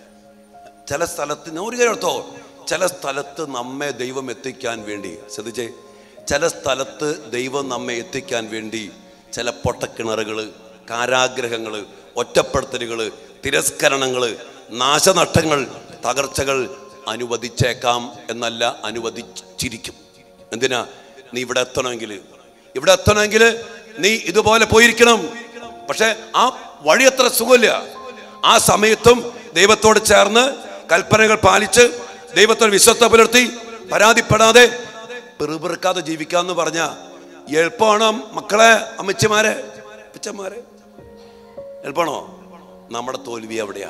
ചില സ്ഥലത്ത് ഞാൻ ഒരു കാര്യം ഓർത്തോ ചില സ്ഥലത്ത് നമ്മെ ദൈവം എത്തിക്കാൻ വേണ്ടി ശ്രദ്ധിച്ചേ ചില സ്ഥലത്ത് ദൈവം നമ്മെ എത്തിക്കാൻ വേണ്ടി ചില പൊട്ടക്കിണറുകൾ കാരാഗ്രഹങ്ങൾ ഒറ്റപ്പെടുത്തലുകൾ തിരസ്കരണങ്ങൾ നാശനഷ്ടങ്ങൾ തകർച്ചകൾ അനുവദിച്ചേക്കാം എന്നല്ല അനുവദിച്ചിരിക്കും എന്തിനാ നീ ഇവിടെ എത്തണമെങ്കിൽ ഇവിടെ എത്തണമെങ്കിൽ നീ ഇതുപോലെ പോയിരിക്കണം പക്ഷെ ആ വഴി അത്ര സുഖമില്ല ആ സമയത്തും ദൈവത്തോട് ചേർന്ന് കൽപ്പനകൾ പാലിച്ച് ദൈവത്തോട് വിശ്വസ്ത പുലർത്തി പരാതിപ്പെടാതെ പെറുപെറുക്കാതെ ജീവിക്കാന്ന് പറഞ്ഞ എളുപ്പമാണോ മക്കളെ അമ്മച്ചിമാരെ അപ്പച്ചന്മാരെ എളുപ്പമാണോ നമ്മുടെ തോൽവി എവിടെയാ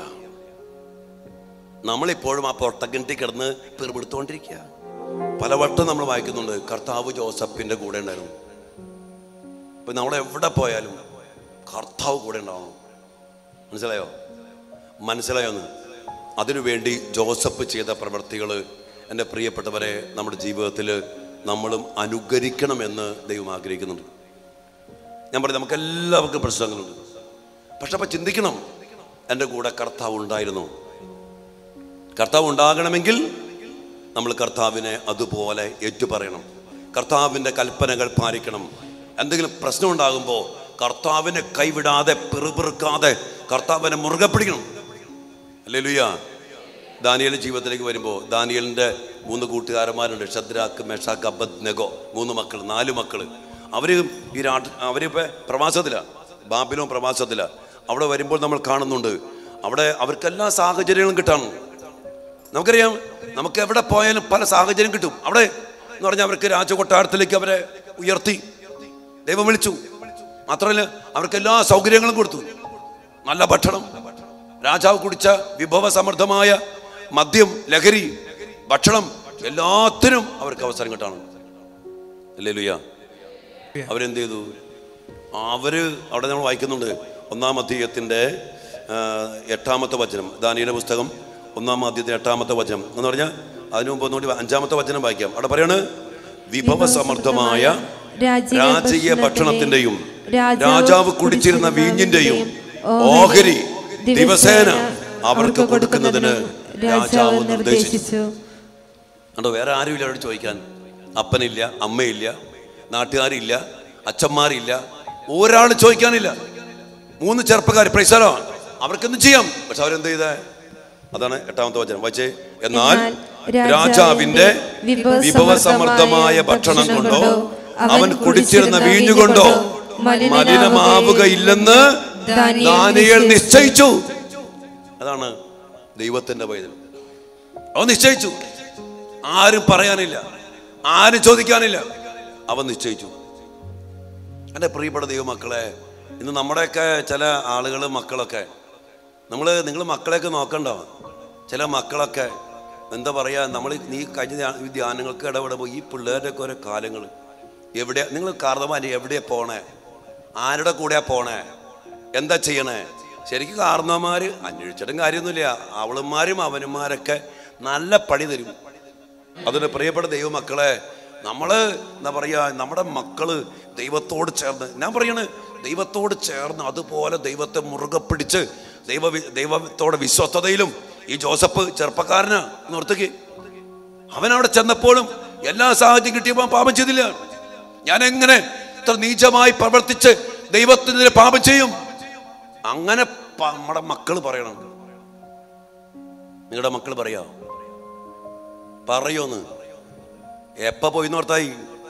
നമ്മളിപ്പോഴും ആ പൊട്ടക്കിണറ്റി കിടന്ന് പെറുപെടുത്തോണ്ടിരിക്കുക പലവട്ടം നമ്മൾ വായിക്കുന്നുണ്ട് കർത്താവ് ജോസഫിന്റെ കൂടെ ഉണ്ടായിരുന്നു ഇപ്പൊ നമ്മൾ എവിടെ പോയാലും കർത്താവ് കൂടെ ഉണ്ടാവണം മനസ്സിലായോ മനസ്സിലായോന്ന് അതിനുവേണ്ടി ജോസഫ് ചെയ്ത പ്രവൃത്തികൾ എൻ്റെ പ്രിയപ്പെട്ടവരെ നമ്മുടെ ജീവിതത്തിൽ നമ്മളും അനുകരിക്കണമെന്ന് ദൈവം ആഗ്രഹിക്കുന്നുണ്ട് ഞാൻ പറയും നമുക്ക് എല്ലാവർക്കും പ്രശ്നങ്ങളുണ്ട് പക്ഷെ അപ്പം ചിന്തിക്കണം എൻ്റെ കൂടെ കർത്താവ് ഉണ്ടായിരുന്നു കർത്താവ് ഉണ്ടാകണമെങ്കിൽ നമ്മൾ കർത്താവിനെ അതുപോലെ ഏറ്റുപറയണം കർത്താവിൻ്റെ കൽപ്പനകൾ പാലിക്കണം എന്തെങ്കിലും പ്രശ്നം ഉണ്ടാകുമ്പോൾ കർത്താവിനെ കൈവിടാതെ പിറുപിറുക്കാതെ കർത്താവിനെ മുറുകെ പിടിക്കണം അല്ലേ ലുയ്യ ദാനിയലിൻ്റെ ജീവിതത്തിലേക്ക് വരുമ്പോൾ ദാനിയലിൻ്റെ മൂന്ന് കൂട്ടുകാരന്മാരുണ്ട് ഷദ്രാക്ക് മെഷാക്ക് അബദ് നെഗോ മൂന്ന് മക്കൾ നാല് മക്കൾ അവർ ഈ രാ അവരിപ്പോൾ പ്രവാസത്തിലാണ് ബാബിലും പ്രവാസത്തിലാണ് അവിടെ വരുമ്പോൾ നമ്മൾ കാണുന്നുണ്ട് അവിടെ അവർക്കെല്ലാ സാഹചര്യങ്ങളും കിട്ടാണ് നമുക്കറിയാം നമുക്ക് എവിടെ പോയാലും പല സാഹചര്യം കിട്ടും അവിടെ എന്ന് പറഞ്ഞാൽ അവർക്ക് രാജകൊട്ടാരത്തിലേക്ക് അവരെ ഉയർത്തി ദൈവം വിളിച്ചു മാത്രമല്ല അവർക്ക് എല്ലാ സൗകര്യങ്ങളും കൊടുത്തു നല്ല ഭക്ഷണം രാജാവ് കുടിച്ച വിഭവസമൃദ്ധമായ മദ്യം ലഹരി ഭക്ഷണം എല്ലാത്തിനും അവർക്ക് അവസരം കിട്ടാണ് അല്ലേ ലുയ്യ അവരെന്ത് ചെയ്തു അവര് അവിടെ നമ്മൾ വായിക്കുന്നുണ്ട് ഒന്നാം അധ്യായത്തിൻ്റെ ആ, എട്ടാമത്തെ വചനം ദാനിയുടെ പുസ്തകം ഒന്നാം അധ്യായത്തിന്റെ എട്ടാമത്തെ വചനം എന്ന് പറഞ്ഞാൽ അതിനു മുമ്പ് ഒന്നുകൂടി അഞ്ചാമത്തെ വചനം വായിക്കാം അവിടെ പറയാണ് വിഭവസമൃദ്ധമായ രാജകീയ ഭക്ഷണത്തിന്റെയും രാജാവ് കുടിച്ചിരുന്ന വീഞ്ഞിന്റെയും ഓഹരി ദിവസേന അവർക്ക് കൊടുക്കുന്നതിന് രാജാവ് നിർദ്ദേശിച്ചു കണ്ടോ വേറെ ആരുമില്ല അവരോട് ചോദിക്കാൻ അപ്പനില്ല അമ്മയില്ല നാട്ടുകാരില്ല അച്ഛന്മാരില്ല ഒരാൾ ചോദിക്കാനില്ല മൂന്ന് ചെറുപ്പക്കാർ പ്രൈസലോ അവർക്കെന്തും ചെയ്യാം പക്ഷെ അവരെന്ത് ചെയ്തേ അതാണ് എട്ടാമത്തെ വചനം വായിച്ചേ എന്നാൽ രാജാവിന്റെ വിഭവസമൃദ്ധമായ ഭക്ഷണം കൊണ്ടോ അവൻ കുടിച്ചിരുന്ന വീഞ്ഞുകൊണ്ടോ മലിനമാവുകയില്ലെന്ന് ദാനിയേൽ നിശ്ചയിച്ചു അതാണ് ദൈവത്തിന്റെ പൈതൽ അവൻ നിശ്ചയിച്ചു ആരും പറയാനില്ല ആരും ചോദിക്കാനില്ല അവൻ നിശ്ചയിച്ചു എൻ്റെ പ്രിയപ്പെട്ട ദൈവമക്കളെ ഇന്ന് നമ്മുടെയൊക്കെ ചില ആളുകൾ മക്കളൊക്കെ നമ്മൾ നിങ്ങൾ മക്കളെയൊക്കെ നോക്കണ്ടോ ചില മക്കളൊക്കെ എന്താ പറയുക നമ്മൾ നീ കഴിഞ്ഞ ധ്യാ- ഈ ധ്യാനങ്ങൾക്ക് ഇടപെടുമ്പോൾ ഈ പിള്ളേരുടെയൊക്കെ ഓരോ കാലങ്ങൾ എവിടെ നിങ്ങൾ കാർന്നമാരി എവിടെയാ പോണേ ആരുടെ കൂടെയാ പോണേ എന്താ ചെയ്യണേ ശരിക്കും കാർന്നമാര് അന്വേഷിച്ചിട്ടും കാര്യമൊന്നുമില്ല അവളുമാരും അവനുമാരൊക്കെ നല്ല പണി തരും അതിന് പ്രിയപ്പെട്ട ദൈവമക്കളെ നമ്മള് എന്താ പറയുക നമ്മുടെ മക്കള് ദൈവത്തോട് ചേർന്ന് ഞാൻ പറയണ് ദൈവത്തോട് ചേർന്ന് അതുപോലെ ദൈവത്തെ മുറുകെ പിടിച്ച് ദൈവ ദൈവത്തോടെ വിശ്വസ്തതയിലും ഈ ജോസഫ് ചെറുപ്പക്കാരനാ നിർത്തുക അവൻ അവിടെ ചെന്നപ്പോഴും എല്ലാ സാഹചര്യം കിട്ടിയപ്പോൾ പാപം ചെയ്തില്ല ഞാൻ എങ്ങനെ ഇത്ര നീചമായി പ്രവർത്തിച്ച് ദൈവത്തിനെതിരെ പാപം ചെയ്യും അങ്ങനെ പ- നമ്മുടെ മക്കൾ പറയണം നിങ്ങളുടെ മക്കൾ പറയാ പറയോന്ന് എപ്പ പോയി നോർത്തായി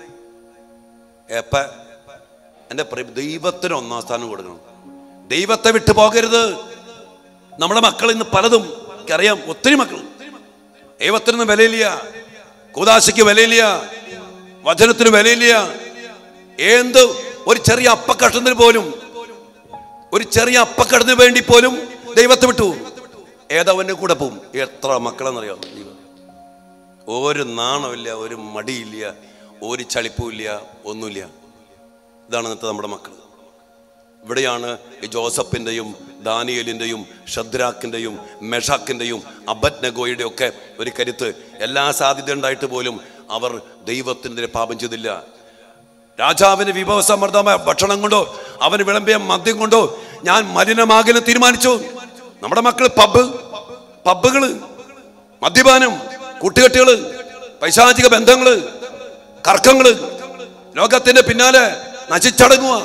എപ്പ എൻ്റെ പ്രി- ദൈവത്തിന് ഒന്നാം സ്ഥാനം കൊടുക്കണം ദൈവത്തെ വിട്ടു പോകരുത് നമ്മുടെ മക്കൾ ഇന്ന് പലതും എനിക്കറിയാം ഒത്തിരി മക്കൾ ദൈവത്തിനൊന്നും വിലയില്ല കൂതാശയ്ക്ക് വിലയില്ല വചനത്തിന് വിലയില്ല എന്ത് ഒരു ചെറിയ അപ്പക്കഷണത്തിന് പോലും ഒരു ചെറിയ അപ്പക്കടത്തിന് വേണ്ടി പോലും ദൈവത്തെ വിട്ടു ഏതവന്റെ കൂടെ പോവും എത്ര മക്കളെന്നറിയാം ദൈവം ഒരു നാണമില്ല ഒരു മടിയില്ല ഒരു ചളിപ്പുമില്ല ഒന്നുമില്ല ഇതാണ് ഇന്നത്തെ നമ്മുടെ മക്കൾ ഇവിടെയാണ് ഈ ജോസഫിൻ്റെയും ദാനിയലിൻ്റെയും ഷദ്രാക്കിൻ്റെയും മെഷാക്കിൻ്റെയും അബദ്നഗോയുടെ ഒക്കെ ഒരു കരുത്ത് എല്ലാ സാധ്യത ഉണ്ടായിട്ട് പോലും അവർ ദൈവത്തിനെതിരെ പാപം ചെയ്തില്ല രാജാവിന് വിഭവസമൃദ്ധമായ ഭക്ഷണം കൊണ്ടോ അവന് വിളമ്പിയ മദ്യം കൊണ്ടോ ഞാൻ മലിനമാകലും തീരുമാനിച്ചു നമ്മുടെ മക്കൾ പബ്ബ് പബ്ബുകള് മദ്യപാനം കൂട്ടുകെട്ടുകള് പൈശാചിക ബന്ധങ്ങള് കർക്കങ്ങള് ലോകത്തിന്റെ പിന്നാലെ നശിച്ചടങ്ങുക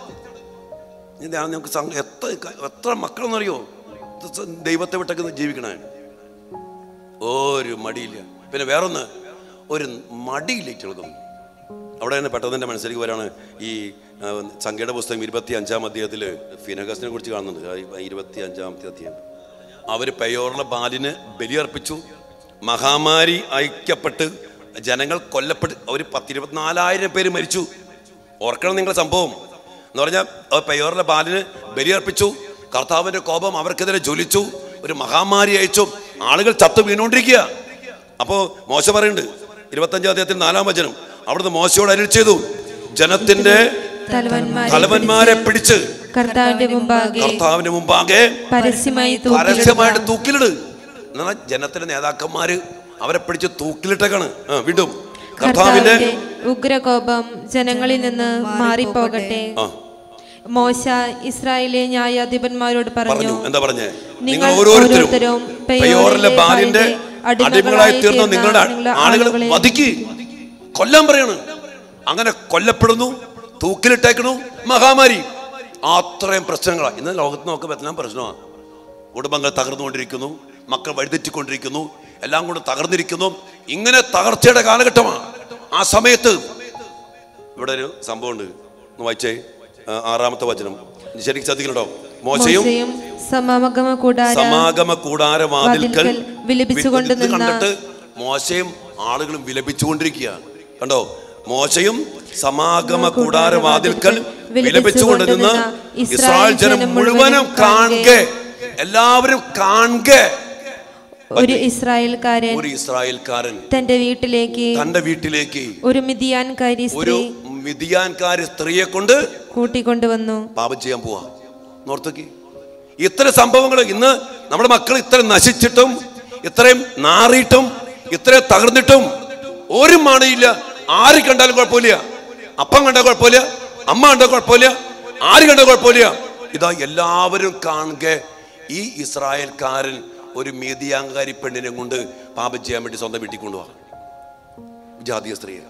ഇതാണ് നമുക്ക് സം- എത്ര ക- എത്ര മക്കളെന്നറിയോ ഇത് സ- ദൈവത്തെ വിട്ടൊക്കെ ജീവിക്കണേ ഒരു മടിയില്ല പിന്നെ വേറൊന്ന് ഒരു മടിയില്ല ഇറ്റൾക്കും അവിടെ തന്നെ പെട്ടെന്ന് എൻ്റെ മനസ്സിലേക്ക് വരാണ് ഈ ആ, സംഖ്യയുടെ പുസ്തകം ഇരുപത്തി അഞ്ചാം അധ്യായത്തിൽ ഫിനഗസിനെ കുറിച്ച് കാണുന്നുണ്ട് ആ, ഇരുപത്തി അഞ്ചാമത്തെ അധ്യായം അവർ പെയോറിലെ ബാലിന് ബലിയർപ്പിച്ചു മഹാമാരി ഐക്യപ്പെട്ട് ജനങ്ങൾ കൊല്ലപ്പെട്ട് ഒരു പത്തിരുപത്തിനാലായിരം പേര് മരിച്ചു ഓർക്കണം നിങ്ങളുടെ സംഭവം എന്ന് പറഞ്ഞാൽ പെയോറിലെ ബാലിന് ബലിയർപ്പിച്ചു കർത്താവിൻ്റെ കോപം അവർക്കെതിരെ ജ്വലിച്ചു ഒരു മഹാമാരി അയച്ചു ആളുകൾ ചത്തു വീണുകൊണ്ടിരിക്കുക അപ്പോൾ മോശ പറയുന്നുണ്ട് ഇരുപത്തഞ്ചാം അധ്യായത്തിൽ നാലാം വചനം അവിടുന്ന് മോശയോട് അരുൾ ചെയ്തു ജനത്തിന്റെ തലവന്മാരെ തലവന്മാരെ പിടിച്ച് കർത്താവിന്റെ മുമ്പാകെ കർത്താവിന്റെ മുമ്പാകെ പരസ്യമായി പരസ്യമായിട്ട് തൂക്കിലിടുക തൂക്കിലിട് എന്നാൽ ജനത്തിന്റെ നേതാക്കന്മാര് അവരെ പിടിച്ച് തൂക്കിലിട്ടേക്കാണ് ആ, വിടും കർത്താവിന്റെ കർത്താവിന്റെ ഉഗ്രകോപം ജനങ്ങളിൽ നിന്ന് മാറിപ്പോകട്ടെ ആ മോശ ഇസ്രായേലിലെ ന്യായാധിപന്മാരോട് പറഞ്ഞു പറഞ്ഞു എന്താ പറഞ്ഞേ നിങ്ങൾ നിങ്ങൾ ഓരോരുത്തരും ഓരോരുത്തരും പെയോറിലെ ബാലിന്റെ അടിമകളായി തീർന്ന നിങ്ങളുടെ ആളുകൾ ആളുകളെ വധിക്ക് കൊല്ലാൻ പറയണ് അങ്ങനെ കൊല്ലപ്പെടുന്നു തൂക്കിലിട്ടേക്കണു മഹാമാരി അത്രയും പ്രശ്നങ്ങളാണ് ഇന്ന് ലോകത്ത് നോക്കുമ്പോൾ എല്ലാം പ്രശ്നമാണ് കുടുംബങ്ങൾ തകർന്നുകൊണ്ടിരിക്കുന്നു മക്കൾ വഴിതെറ്റിക്കൊണ്ടിരിക്കുന്നു എല്ലാം കൊണ്ട് തകർന്നിരിക്കുന്നു ഇങ്ങനെ തകർച്ചയുടെ കാലഘട്ടമാണ് ആ സമയത്ത് ഇവിടെ ഒരു സംഭവമുണ്ട് ഒന്ന് വായിച്ചേ ആ, ആറാമത്തെ വചനം ശരിക്കും ശ്രദ്ധിക്കണോ മോശയും മോശയും സമാഗമ കൂടാര സമാഗമ കൂടാരവാതിൽക്കൽ വാതിൽക്കൽ വിലപിച്ചുകൊണ്ട് ഇത് നിന്ന കണ്ടിട്ട് മോശയും ആളുകളും വിലപിച്ചുകൊണ്ടിരിക്കുകയാണ് കണ്ടോ മോശയും സമാഗമ കൂടാരവാതിൽക്കൽ വിലപിച്ചുകൊണ്ട് നിന്ന് ഇസ്രായേൽ ജനം മുഴുവനും കാണുക എല്ലാവരും കാണുക ഒരു ഇസ്രായേൽക്കാരൻ ഒരു ഇസ്രായേൽക്കാരൻ തന്റെ വീട്ടിലേക്ക് തന്റെ വീട്ടിലേക്ക് ഒരു മിതിയാൻകാരി ഒരു സ്ത്രീ മിതിയാൻകാരി സ്ത്രീയെ കൊണ്ട് കൂട്ടിക്കൊണ്ടുവന്നു പാപം ചെയ്യാൻ പോവാ നോർത്തേക്ക് ഇത്തരം സംഭവങ്ങൾ ഇന്ന് നമ്മുടെ മക്കൾ ഇത്ര നശിച്ചിട്ടും ഇത്രയും നാറിയിട്ടും ഇത്രയും തകർന്നിട്ടും ഒരു മണയില്ല ആര് കണ്ടാലും കുഴപ്പമില്ല അപ്പം കണ്ടാൽ കുഴപ്പമില്ല അമ്മ കണ്ടാൽ കുഴപ്പമില്ല ആര് കണ്ടാൽ കുഴപ്പമില്ല ഇതാ എല്ലാവരും കാണുക ഈ ഇസ്രായേൽക്കാരൻ ഒരു മീതിയാങ്കാരി പെണ്ണിനെ കൊണ്ട് പാപം ചെയ്യാൻ വേണ്ടി സ്വന്തം വീട്ടിൽ കൊണ്ടുപോകാം ജാതീയ സ്ത്രീയെ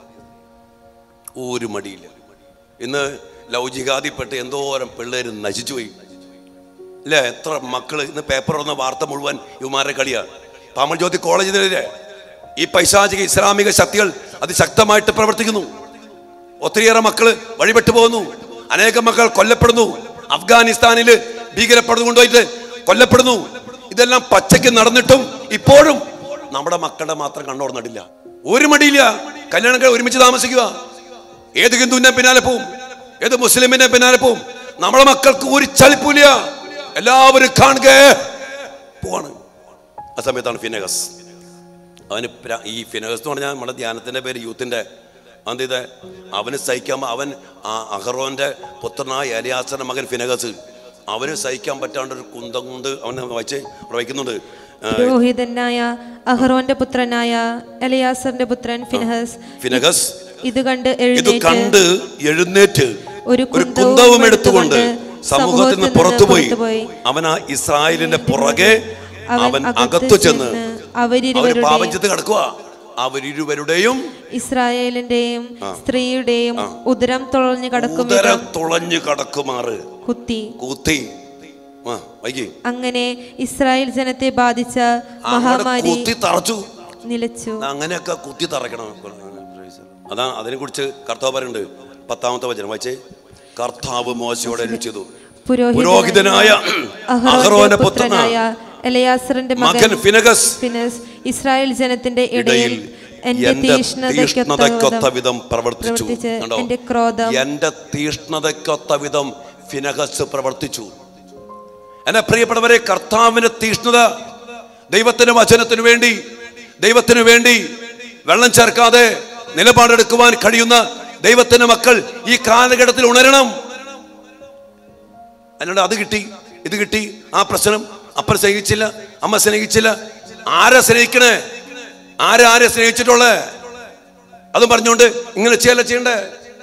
ഒരു മടിയില്ല ഇന്ന് ലൗചികാതിപ്പെട്ട് എന്തോരം പിള്ളേർ നശിച്ചുപോയി ഇല്ല എത്ര മക്കള് ഇന്ന് പേപ്പർ വന്ന വാർത്ത മുഴുവൻ യുവമാരുടെ കളിയാണ് പാമൽ ജ്യോതി കോളേജിനെതിരെ ഈ പൈശാചിക ഇസ്ലാമിക ശക്തികൾ അതിശക്തമായിട്ട് പ്രവർത്തിക്കുന്നു ഒത്തിരിയേറെ മക്കള് വഴിപെട്ടു പോകുന്നു അനേകം മക്കൾ കൊല്ലപ്പെടുന്നു അഫ്ഗാനിസ്ഥാനിൽ ഭീകരപ്പെടുന്നു കൊണ്ടുപോയിട്ട് കൊല്ലപ്പെടുന്നു ഇതെല്ലാം പച്ചയ്ക്ക് നടന്നിട്ടും ഇപ്പോഴും നമ്മുടെ മക്കളുടെ മാത്രം കണ്ണോർന്നിട്ടില്ല ഒരു മടിയില്ല കല്യാണം കഴി ഒരുമിച്ച് താമസിക്കുക ഏത് ഹിന്ദുവിന്റെ പിന്നാലെ പോവും ഏത് മുസ്ലിമിന്റെ പിന്നാലെ പോവും നമ്മുടെ മക്കൾക്ക് ഒരു ചലിപ്പില്ല എല്ലാവരും കാണുക പോവാണ് ആ സമയത്താണ് ഫിനഗസ് അവന് പ്ര- ഈ ഫിനഗസ് എന്ന് പറഞ്ഞാൽ നമ്മുടെ ധ്യാനത്തിന്റെ പേര് യൂത്തിന്റെ എന്ത് ചെയ്ത് അവന് സഹിക്കാൻ അവൻ ആ അഹറോന്റെ പുത്രനായ എലിയാസന്റെ മകൻ ഫിനഗസ് അവന് സഹിക്കാൻ പറ്റാണ്ട് ഒരു കുന്തം കൊണ്ട് അവനെ വായിച്ച് അവിടെ വയ്ക്കുന്നുണ്ട് ആ, പുരോഹിതനായ അഹ്റോന്റെ പുത്രനായ എലയാസറിന്റെ പുത്രൻ ഫിൻഹസ് ഫിനഗസ് ഇത് കണ്ട് ഇത് എഴുന്നേറ്റ് കണ്ട് എഴുന്നേറ്റ് ഒരു ഒരു കുന്തവും കുന്തവും എടുത്തുകൊണ്ട് എടുത്തുകൊണ്ട് സമൂഹത്തിൽ നിന്ന് സമൂഹത്തിൽ പുറത്തുപോയി നിന്ന് പുറത്തുപോയി. അവൻ ആ ഇസ്രായേലിന്റെ പുറകെ അവൻ അവൻ അകത്ത് അകത്തു ചെന്ന് ചെന്ന് അവര് അവരിരുവരുടെയും പാപഞ്ചത്ത് കിടക്കുക അവരിരുവരുടെയും ഇസ്രായേലിന്റെയും സ്ത്രീയുടെയും ഉദരം തുളഞ്ഞു കടക്കും ഉദരം വിധം തുളഞ്ഞു കടക്കുമാറ് കുത്തി കൂത്തി ആ വൈകി അങ്ങനെ ഇസ്രായേൽ ജനത്തെ ബാധിച്ച അങ്ങോട്ട് മഹാമാരി കുത്തി തറച്ചു നിലച്ചു അങ്ങനെയൊക്കെ കുത്തി തറയ്ക്കണം അതാ അതിനെ കുറിച്ച് കർത്താവ് പറയുന്നുണ്ട് പത്താമത്തെ വചനം വായിച്ചേ കർത്താവ് മോശയോടെ അരുളി ചെയ്തു പുരോഹിതനായ അഹറോന്റെ പുത്രനായ എലയാസറിന്റെ മകൻ മകൻ ഫിനഗസ് ഫിനസ് ഇസ്രായേൽ ജനത്തിന്റെ ഇടയിൽ ഇടയിൽ എന്റെ എന്റെ തീഷ്ണതയ്ക്കൊത്ത തീഷ്ണതയ്ക്കൊത്ത വിധം പ്രവർത്തിച്ചു പ്രവർത്തിച്ച് കണ്ടോ എന്റെ ക്രോധം എന്റെ തീഷ്ണതയ്ക്കൊത്ത വിധം ഫിനഗസ് പ്രവർത്തിച്ചു എന്നെ പ്രിയപ്പെട്ടവരെ കർത്താവിന്റെ തീഷ്ണത ദൈവത്തിന്റെ വചനത്തിനു വേണ്ടി ദൈവത്തിനു വേണ്ടി വെള്ളം ചേർക്കാതെ നിലപാടെടുക്കുവാൻ കഴിയുന്ന ദൈവത്തിന്റെ മക്കൾ ഈ കാലഘട്ടത്തിൽ ഉണരണം അല്ലാണ്ട് അത് കിട്ടി ഇത് കിട്ടി ആ പ്രശ്നം അപ്പൻ സ്നേഹിച്ചില്ല അമ്മ സ്നേഹിച്ചില്ല ആരാ സ്നേഹിക്കണേ ആരാ ആരെ സ്നേഹിച്ചിട്ടുള്ളേ അതും പറഞ്ഞുകൊണ്ട് ഇങ്ങനെ ചെയ്യല്ല ചെയ്യണ്ടേ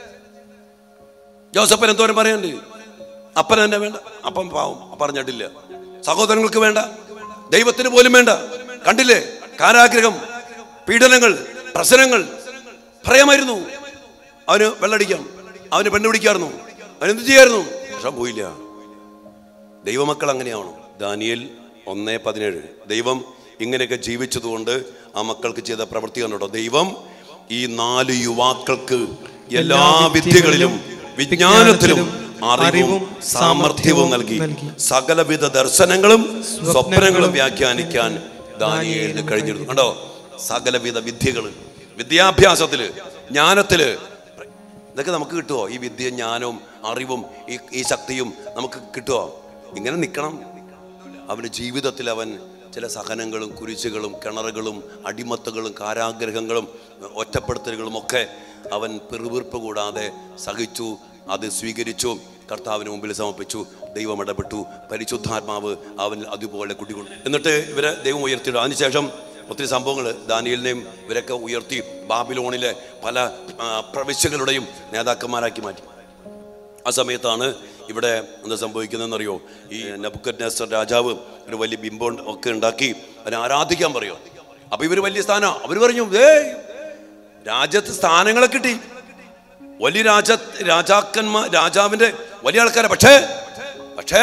ജോസപ്പൻ എന്തോരം പറയാണ്ട് അപ്പൻ തന്നെ വേണ്ട അപ്പം പാവം പറഞ്ഞിട്ടില്ല സഹോദരങ്ങൾക്ക് വേണ്ട ദൈവത്തിന് പോലും വേണ്ട കണ്ടില്ലേ കാരാഗ്രഹം പീഡനങ്ങൾ പ്രശ്നങ്ങൾ പറയാമായിരുന്നു അവന് വെള്ളടിക്കാം അവന് പെണ്ണ് പിടിക്കായിരുന്നു അവനെന്ത് ചെയ്യായിരുന്നു പക്ഷെ പോയില്ല ദൈവമക്കൾ അങ്ങനെയാവണം ദാനിയൽ ഒന്ന് പതിനേഴ് ദൈവം ഇങ്ങനെയൊക്കെ ജീവിച്ചതുകൊണ്ട് ആ മക്കൾക്ക് ചെയ്ത പ്രവൃത്തി കണ്ടോ ദൈവം ഈ നാല് യുവാക്കൾക്ക് എല്ലാ വിദ്യകളിലും വിജ്ഞാനത്തിലും അറിവും സാമർഥ്യവും നൽകി സകലവിധ ദർശനങ്ങളും സ്വപ്നങ്ങളും വ്യാഖ്യാനിക്കാൻ ദാനിയേലിന് കഴിഞ്ഞിരുന്നു കണ്ടോ സകലവിധ വിദ്യകള് വിദ്യാഭ്യാസത്തില് ജ്ഞാനത്തില് ഇതൊക്കെ നമുക്ക് കിട്ടുമോ ഈ വിദ്യ ജ്ഞാനവും അറിവും ഈ ഈ ശക്തിയും നമുക്ക് കിട്ടുമോ ഇങ്ങനെ നിൽക്കണം അവന് ജീവിതത്തിൽ അവൻ ചില സഹനങ്ങളും കുരിശുകളും കിണറുകളും അടിമത്തുകളും കാരാഗ്രഹങ്ങളും ഒറ്റപ്പെടുത്തലുകളും ഒക്കെ അവൻ പിറുവിറുപ്പ് കൂടാതെ സഹിച്ചു അത് സ്വീകരിച്ചു കർത്താവിന് മുമ്പിൽ സമർപ്പിച്ചു ദൈവം ഇടപെട്ടു പരിശുദ്ധാത്മാവ് അവൻ അതുപോലെ കുടികൊണ്ടു എന്നിട്ട് ഇവരെ ദൈവം ഉയർത്തിയിടും അതിനുശേഷം ഒത്തിരി സംഭവങ്ങൾ ദാനിയലിനെയും ഇവരൊക്കെ ഉയർത്തി ബാബിലോണിലെ പല ആ, പ്രവിശ്യകളുടെയും നേതാക്കന്മാരാക്കി മാറ്റി ആ സമയത്താണ് ഇവിടെ എന്താ സംഭവിക്കുന്നതെന്നറിയോ ഈ നബുക്കറ്റ് നെസർ രാജാവ് ഒരു വലിയ ബിംബം ഒക്കെ ഉണ്ടാക്കി അതിനെ ആരാധിക്കാൻ പറയോ അപ്പൊ ഇവര് വലിയ സ്ഥാനം അവര് പറഞ്ഞു ഏ രാജ്യത്ത് സ്ഥാനങ്ങളെ കിട്ടി വലിയ രാജ രാജാക്കന്മാർ രാജാവിന്റെ വലിയ ആൾക്കാരെ പക്ഷേ പക്ഷേ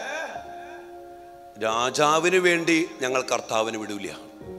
രാജാവിന് വേണ്ടി ഞങ്ങൾ കർത്താവിന് വിടൂല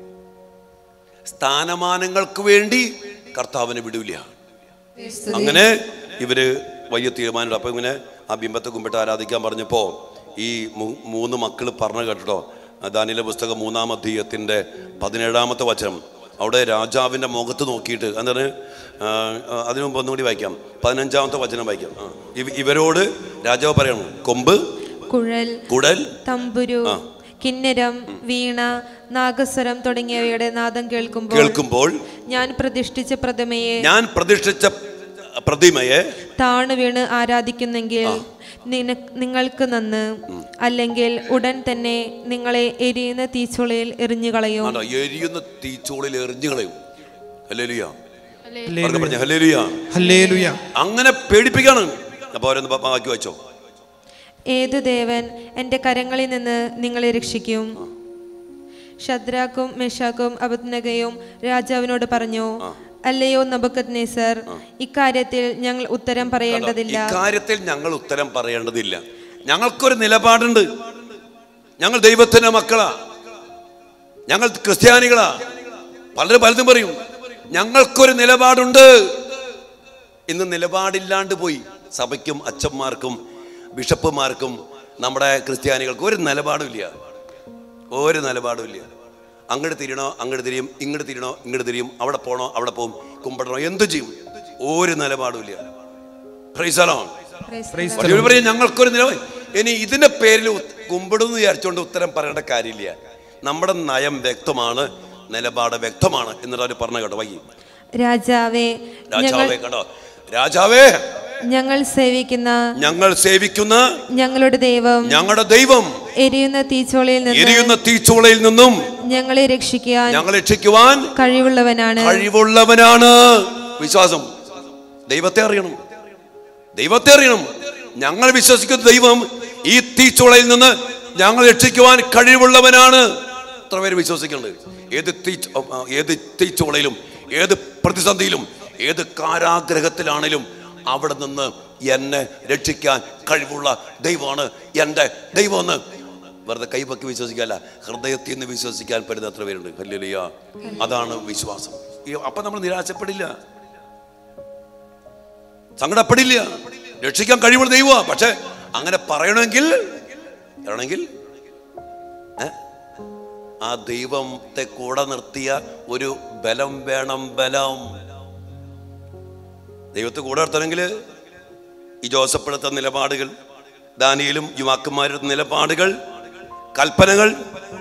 സ്ഥാനമാനങ്ങൾക്ക് വേണ്ടി കർത്താവിന് വിടൂല അങ്ങനെ ഇവര് വലിയ തീരുമാനം അപ്പൊ ഇങ്ങനെ ആ ബിംബത്തെ കുമ്പിട്ട് ആരാധിക്കാൻ പറഞ്ഞപ്പോ ഈ മൂ- മൂന്ന് മക്കൾ പറഞ്ഞു കേട്ടോ ദാനിയിലെ പുസ്തകം മൂന്നാം അധ്യായത്തിന്റെ പതിനേഴാമത്തെ വചനം അവിടെ രാജാവിന്റെ മുഖത്ത് നോക്കിയിട്ട് എന്താണ് ആ, ആ, അതിനു മുമ്പ് ഒന്നുകൂടി വായിക്കാം പതിനഞ്ചാമത്തെ വചനം വായിക്കാം ആ. ഇവ- ഇവരോട് രാജാവ് പറയണം കൊമ്പ് കുഴൽ കുടൽ തമ്പുരു കിന്നരം വീണ നാഗസ്വരം തുടങ്ങിയവയുടെ നാദം കേൾക്കുമ്പോൾ കേൾക്കുമ്പോൾ ഞാൻ പ്രതിഷ്ഠിച്ച പ്രതിമയെ ഞാൻ പ്രതിഷ്ഠിച്ച പ്രതിമയെ താണു വീണ് ആരാധിക്കുന്നെങ്കിൽ നിന- നിങ്ങൾക്ക് നന്ന് അല്ലെങ്കിൽ ഉടൻ തന്നെ നിങ്ങളെ എരിയുന്ന തീച്ചുളയിൽ എറിഞ്ഞു കളയും ആണോ എരിയുന്ന തീച്ചൂളിൽ എറിഞ്ഞു കളയും ഹല്ലേലൂയ അവർക്ക് പറഞ്ഞ ഹല്ലേലൂയ ഹല്ലേലൂയ അങ്ങനെ പേടിപ്പിക്കാണ് അപ്പൊ അവരൊന്ന് പ- ബാക്കി വെച്ചോ ഏതു ദേവൻ എൻ്റെ കരങ്ങളിൽ നിന്ന് നിങ്ങളെ രക്ഷിക്കും ഷദ്രാക്കും മെഷാക്കും അബദ്നഗയും രാജാവിനോട് പറഞ്ഞു അല്ലയോ നബക്കത് നേസർ ഇക്കാര്യത്തിൽ ഞങ്ങൾ ഉത്തരം പറയേണ്ടതില്ല ഇക്കാര്യത്തിൽ ഞങ്ങൾ ഉത്തരം പറയേണ്ടതില്ല ഞങ്ങൾക്കൊരു നിലപാടുണ്ട് ഞങ്ങൾ ദൈവത്തിന്റെ മക്കളാ ഞങ്ങൾ ക്രിസ്ത്യാനികളാ പലരും പലതും പറയും ഞങ്ങൾക്കൊരു നിലപാടുണ്ട് ഇന്ന് നിലപാടില്ലാണ്ട് പോയി സഭയ്ക്കും അച്ഛന്മാർക്കും ബിഷപ്പുമാർക്കും നമ്മുടെ ക്രിസ്ത്യാനികൾക്ക് ഒരു നിലപാടുമില്ല ഒരു നിലപാടുമില്ല അങ്ങോട്ട് തിരിയണോ അങ്ങോട്ട് തിരിയും ഇങ്ങോട്ട് തിരിയണോ ഇങ്ങോട്ട് തിരിയും അവിടെ പോണോ അവിടെ പോകും കുമ്പിടണോ എന്തു ചെയ്യും ഒരു നിലപാടുമില്ല പ്രൈസലോ Praise the വലിയവർ പറയും ഞങ്ങൾക്കൊരു നിലപാട് ഇനി ഇതിന്റെ പേരിൽ ഉത്- കുമ്പിടുന്ന് വിചാരിച്ചുകൊണ്ട് ഉത്തരം പറയേണ്ട കാര്യമില്ല നമ്മുടെ നയം വ്യക്തമാണ് നിലപാട് വ്യക്തമാണ് എന്നിട്ട് അവർ പറഞ്ഞു കേട്ടോ വൈകി രാജാവേ ഞങ്ങൾ രാജാവേ കണ്ടോ രാജാവേ ഞങ്ങൾ സേവിക്കുന്ന ഞങ്ങൾ സേവിക്കുന്ന ഞങ്ങളുടെ ദൈവം ഞങ്ങളുടെ ദൈവം എരിയുന്ന തീച്ചോളയിൽ നിന്ന് എരിയുന്ന തീച്ചൂളയിൽ നിന്നും ഞങ്ങളെ രക്ഷിക്കാൻ ഞങ്ങൾ രക്ഷിക്കുവാൻ കഴിവുള്ളവനാണ് കഴിവുള്ളവനാണ് വിശ്വാസം ദൈവത്തെ അറിയണം ദൈവത്തെ അറിയണം ഞങ്ങൾ വിശ്വസിക്കുന്ന ദൈവം ഈ തീച്ചുളയിൽ നിന്ന് ഞങ്ങൾ രക്ഷിക്കുവാൻ കഴിവുള്ളവനാണ് എത്ര പേര് വിശ്വസിക്കുന്നുണ്ട് ഏത് തീ ഏത് തീച്ചുളയിലും ഏത് പ്രതിസന്ധിയിലും ഏത് കാരാഗ്രഹത്തിലാണേലും അവിടെ നിന്ന് എന്നെ രക്ഷിക്കാൻ കഴിവുള്ള ദൈവമാണ് എൻ്റെ ദൈവമെന്ന് വെറുതെ കൈപൊക്കി വിശ്വസിക്കാല്ല ഹൃദയത്തിൽ നിന്ന് വിശ്വസിക്കാൻ പറ്റുന്ന എത്ര പേരുണ്ട് ഹല്ലേലൂയ അതാണ് വിശ്വാസം ഈ അപ്പൊ നമ്മൾ നിരാശപ്പെടില്ല സങ്കടപ്പെടില്ല രക്ഷിക്കാൻ കഴിവുള്ള ദൈവമാ പക്ഷെ അങ്ങനെ പറയണമെങ്കിൽ പറയണമെങ്കിൽ ഏ? ആ ദൈവത്തെ കൂടെ നിർത്തിയ ഒരു ബലം വേണം ബലം ദൈവത്തെ കൂടെ നിർത്തണമെങ്കിൽ ഈ ജോസഫ് എടുത്ത നിലപാടുകൾ ദാനിയിലും യുവാക്കന്മാരുടെ നിലപാടുകൾ കൽപ്പനകൾ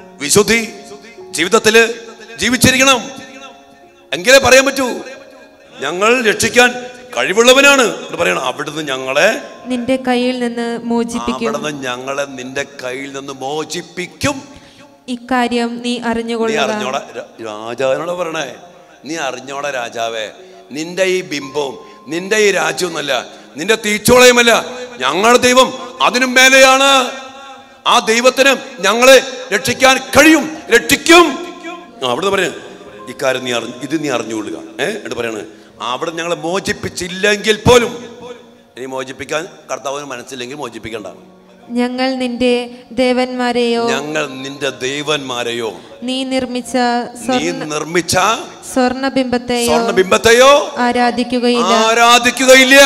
വിശുദ്ധി ജീവിതത്തിൽ ജീവിച്ചിരിക്കണം എങ്കിലേ പറയാൻ പറ്റൂ ഞങ്ങൾ രക്ഷിക്കാൻ കഴിവുള്ളവനാണ് എന്ന് പറയണം അവിടുന്ന് ഞങ്ങളെ നിന്റെ കയ്യിൽ നിന്ന് മോചിപ്പിക്കും അവിടുന്ന് ഞങ്ങളെ നിന്റെ കയ്യിൽ നിന്ന് മോചിപ്പിക്കും ഇക്കാര്യം നീ നീ അറിഞ്ഞുകൊള്ളുക അറിഞ്ഞോട രാ- രാജാവിനോട് പറയണേ നീ അറിഞ്ഞോട രാജാവേ നിന്റെ ഈ ബിംബവും നിന്റെ ഈ രാജ്യമൊന്നുമല്ല നിന്റെ തീച്ചോളയുമല്ല ഞങ്ങളുടെ ദൈവം അതിനും മേലെയാണ് ആ ദൈവത്തിന് ഞങ്ങളെ രക്ഷിക്കാൻ കഴിയും രക്ഷിക്കും ആ, അവിടുന്ന് പറഞ്ഞു ഇക്കാര്യം നീ അറിഞ്ഞു ഇത് നീ അറിഞ്ഞുകൊള്ളുക ഏഹ് എന്നിട്ട് പറയാണ് അവിടെ ഞങ്ങളെ മോചിപ്പിച്ചില്ലെങ്കിൽ പോലും ഇനി മോചിപ്പിക്കാൻ കർത്താവിന് മനസ്സില്ലെങ്കിൽ മോചിപ്പിക്കണ്ട ഞങ്ങൾ നിന്റെ ദേവന്മാരെയോ ഞങ്ങൾ നിന്റെ ദൈവന്മാരെയോ നീ നിർമ്മിച്ച നീ സ്വർണ്ണ നിർമ്മിച്ച സ്വർണബിംബത്തെയോ സ്വർണ്ണബിംബത്തെയോ ആരാധിക്കുകയില്ല ആരാധിക്കുകയില്ല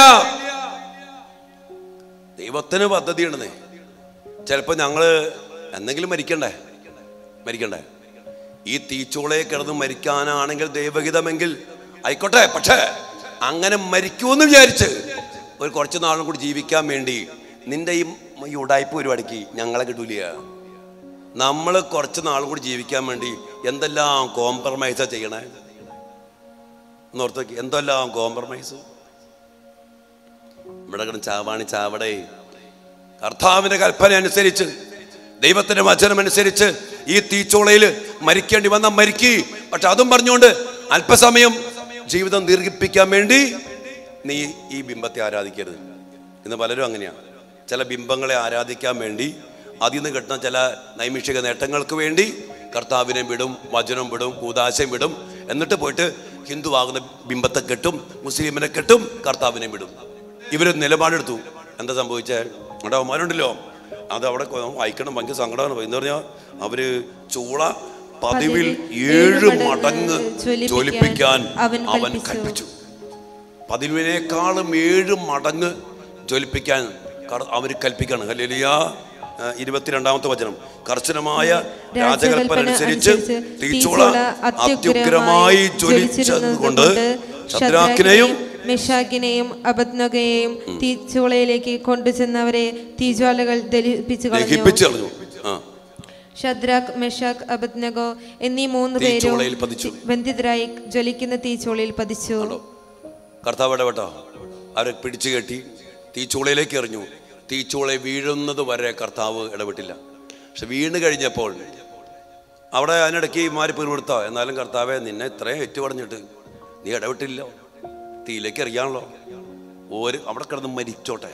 ദൈവത്തിന് പദ്ധതിയുണ്ടെന്നേ ചിലപ്പോ ഞങ്ങള് എന്തെങ്കിലും മരിക്കണ്ടേ മരിക്കണ്ടേ ഈ തീച്ചോളയെ കിടന്ന് മരിക്കാനാണെങ്കിൽ ദൈവഹിതമെങ്കിൽ ആയിക്കോട്ടെ പക്ഷേ അങ്ങനെ മരിക്കുമെന്ന് വിചാരിച്ച് ഒരു കുറച്ച് നാളും കൂടി ജീവിക്കാൻ വേണ്ടി നിന്റെ ഈ ഈ ഉടായ്പ പരിപാടിക്ക് ഞങ്ങളെ കിട്ടൂല നമ്മൾ കുറച്ച് നാളും കൂടി ജീവിക്കാൻ വേണ്ടി എന്തെല്ലാം കോംപ്രമൈസാ ചെയ്യണേ എന്നോർത്തേക്ക് എന്തെല്ലാം കോംപ്രമൈസ് ഇവിടെ കിടന്ന് ചാവാണി ചാവടേ കർത്താവിന്റെ കൽപ്പന അനുസരിച്ച് ദൈവത്തിന്റെ വചനം അനുസരിച്ച് ഈ തീച്ചോളയിൽ മരിക്കേണ്ടി വന്ന മരിക്കി പക്ഷെ അതും പറഞ്ഞുകൊണ്ട് അല്പസമയം ജീവിതം ദീർഘിപ്പിക്കാൻ വേണ്ടി നീ ഈ ബിംബത്തെ ആരാധിക്കരുത് ഇന്ന് പലരും അങ്ങനെയാണ് ചില ബിംബങ്ങളെ ആരാധിക്കാൻ വേണ്ടി അതിൽ നിന്ന് കിട്ടുന്ന ചില നൈമിഷിക നേട്ടങ്ങൾക്ക് വേണ്ടി കർത്താവിനെ വിടും വചനം വിടും കൂതാശം വിടും എന്നിട്ട് പോയിട്ട് ഹിന്ദു ആകുന്ന ബിംബത്തെ കെട്ടും മുസ്ലിമിനെ കെട്ടും കർത്താവിനെ വിടും ഇവര് നിലപാടെടുത്തു എന്താ സംഭവിച്ചേ അവിടെ അവന്മാരുണ്ടല്ലോ അത് അവിടെ കൊ- വായിക്കണം ഭയങ്കര സങ്കടമാണ് എന്ന് പറഞ്ഞാൽ അവര് ചൂള പതിവിൽ ഏഴ് മടങ്ങ് ജ്വലിപ്പിക്കാൻ അവൻ കൽപ്പിച്ചു പതിവിനേക്കാളും ഏഴ് മടങ്ങ് ജ്വലിപ്പിക്കാൻ അവർ കൽപ്പിക്കാണ് ഹല്ലേലൂയ ആ, ഇരുപത്തിരണ്ടാമത്തെ വചനം കർശനമായ രാജകൽപ്പന അനുസരിച്ച് തീച്ചോള അത്യുഗ്രമായി ജ്വലിച്ചതുകൊണ്ട് ശദ്രാക്കിനെയും മെഷാക്കിനെയും അബദ്നഗയെയും തീച്ചൂളയിലേക്ക് കൊണ്ടുചെന്നവരെ തീജ്വാലകൾ ദഹിപ്പിച്ചു കളഞ്ഞു ദഹിപ്പിച്ചു കളഞ്ഞു ആ ഷദ്രാഖ് മെഷാഖ് അബദ്നഗോ എന്നീ മൂന്ന് പേരും തീച്ചൂളയിൽ പതിച്ചു. ബന്ധിതരായി ജ്വലിക്കുന്ന തീച്ചൂളയിൽ പതിച്ചു കണ്ടോ കർത്താവ് ഇടപെട്ടോ അവരെ പിടിച്ചു കെട്ടി തീച്ചൂളയിലേക്ക് എറിഞ്ഞു തീച്ചൂളെ വീഴുന്നത് വരെ കർത്താവ് ഇടപെട്ടില്ല പക്ഷെ വീണ് കഴിഞ്ഞപ്പോൾ അവിടെ അതിനിടയ്ക്ക് ഇമാര് പിറുവിടുത്തോ എന്നാലും കർത്താവെ നിന്നെ ഇത്രയും ഏറ്റുപറഞ്ഞിട്ട് നീ ഇടപെട്ടില്ലോ തീയിലേക്ക് എറിയാണല്ലോ ഒരു അവിടെ കിടന്ന് മരിച്ചോട്ടെ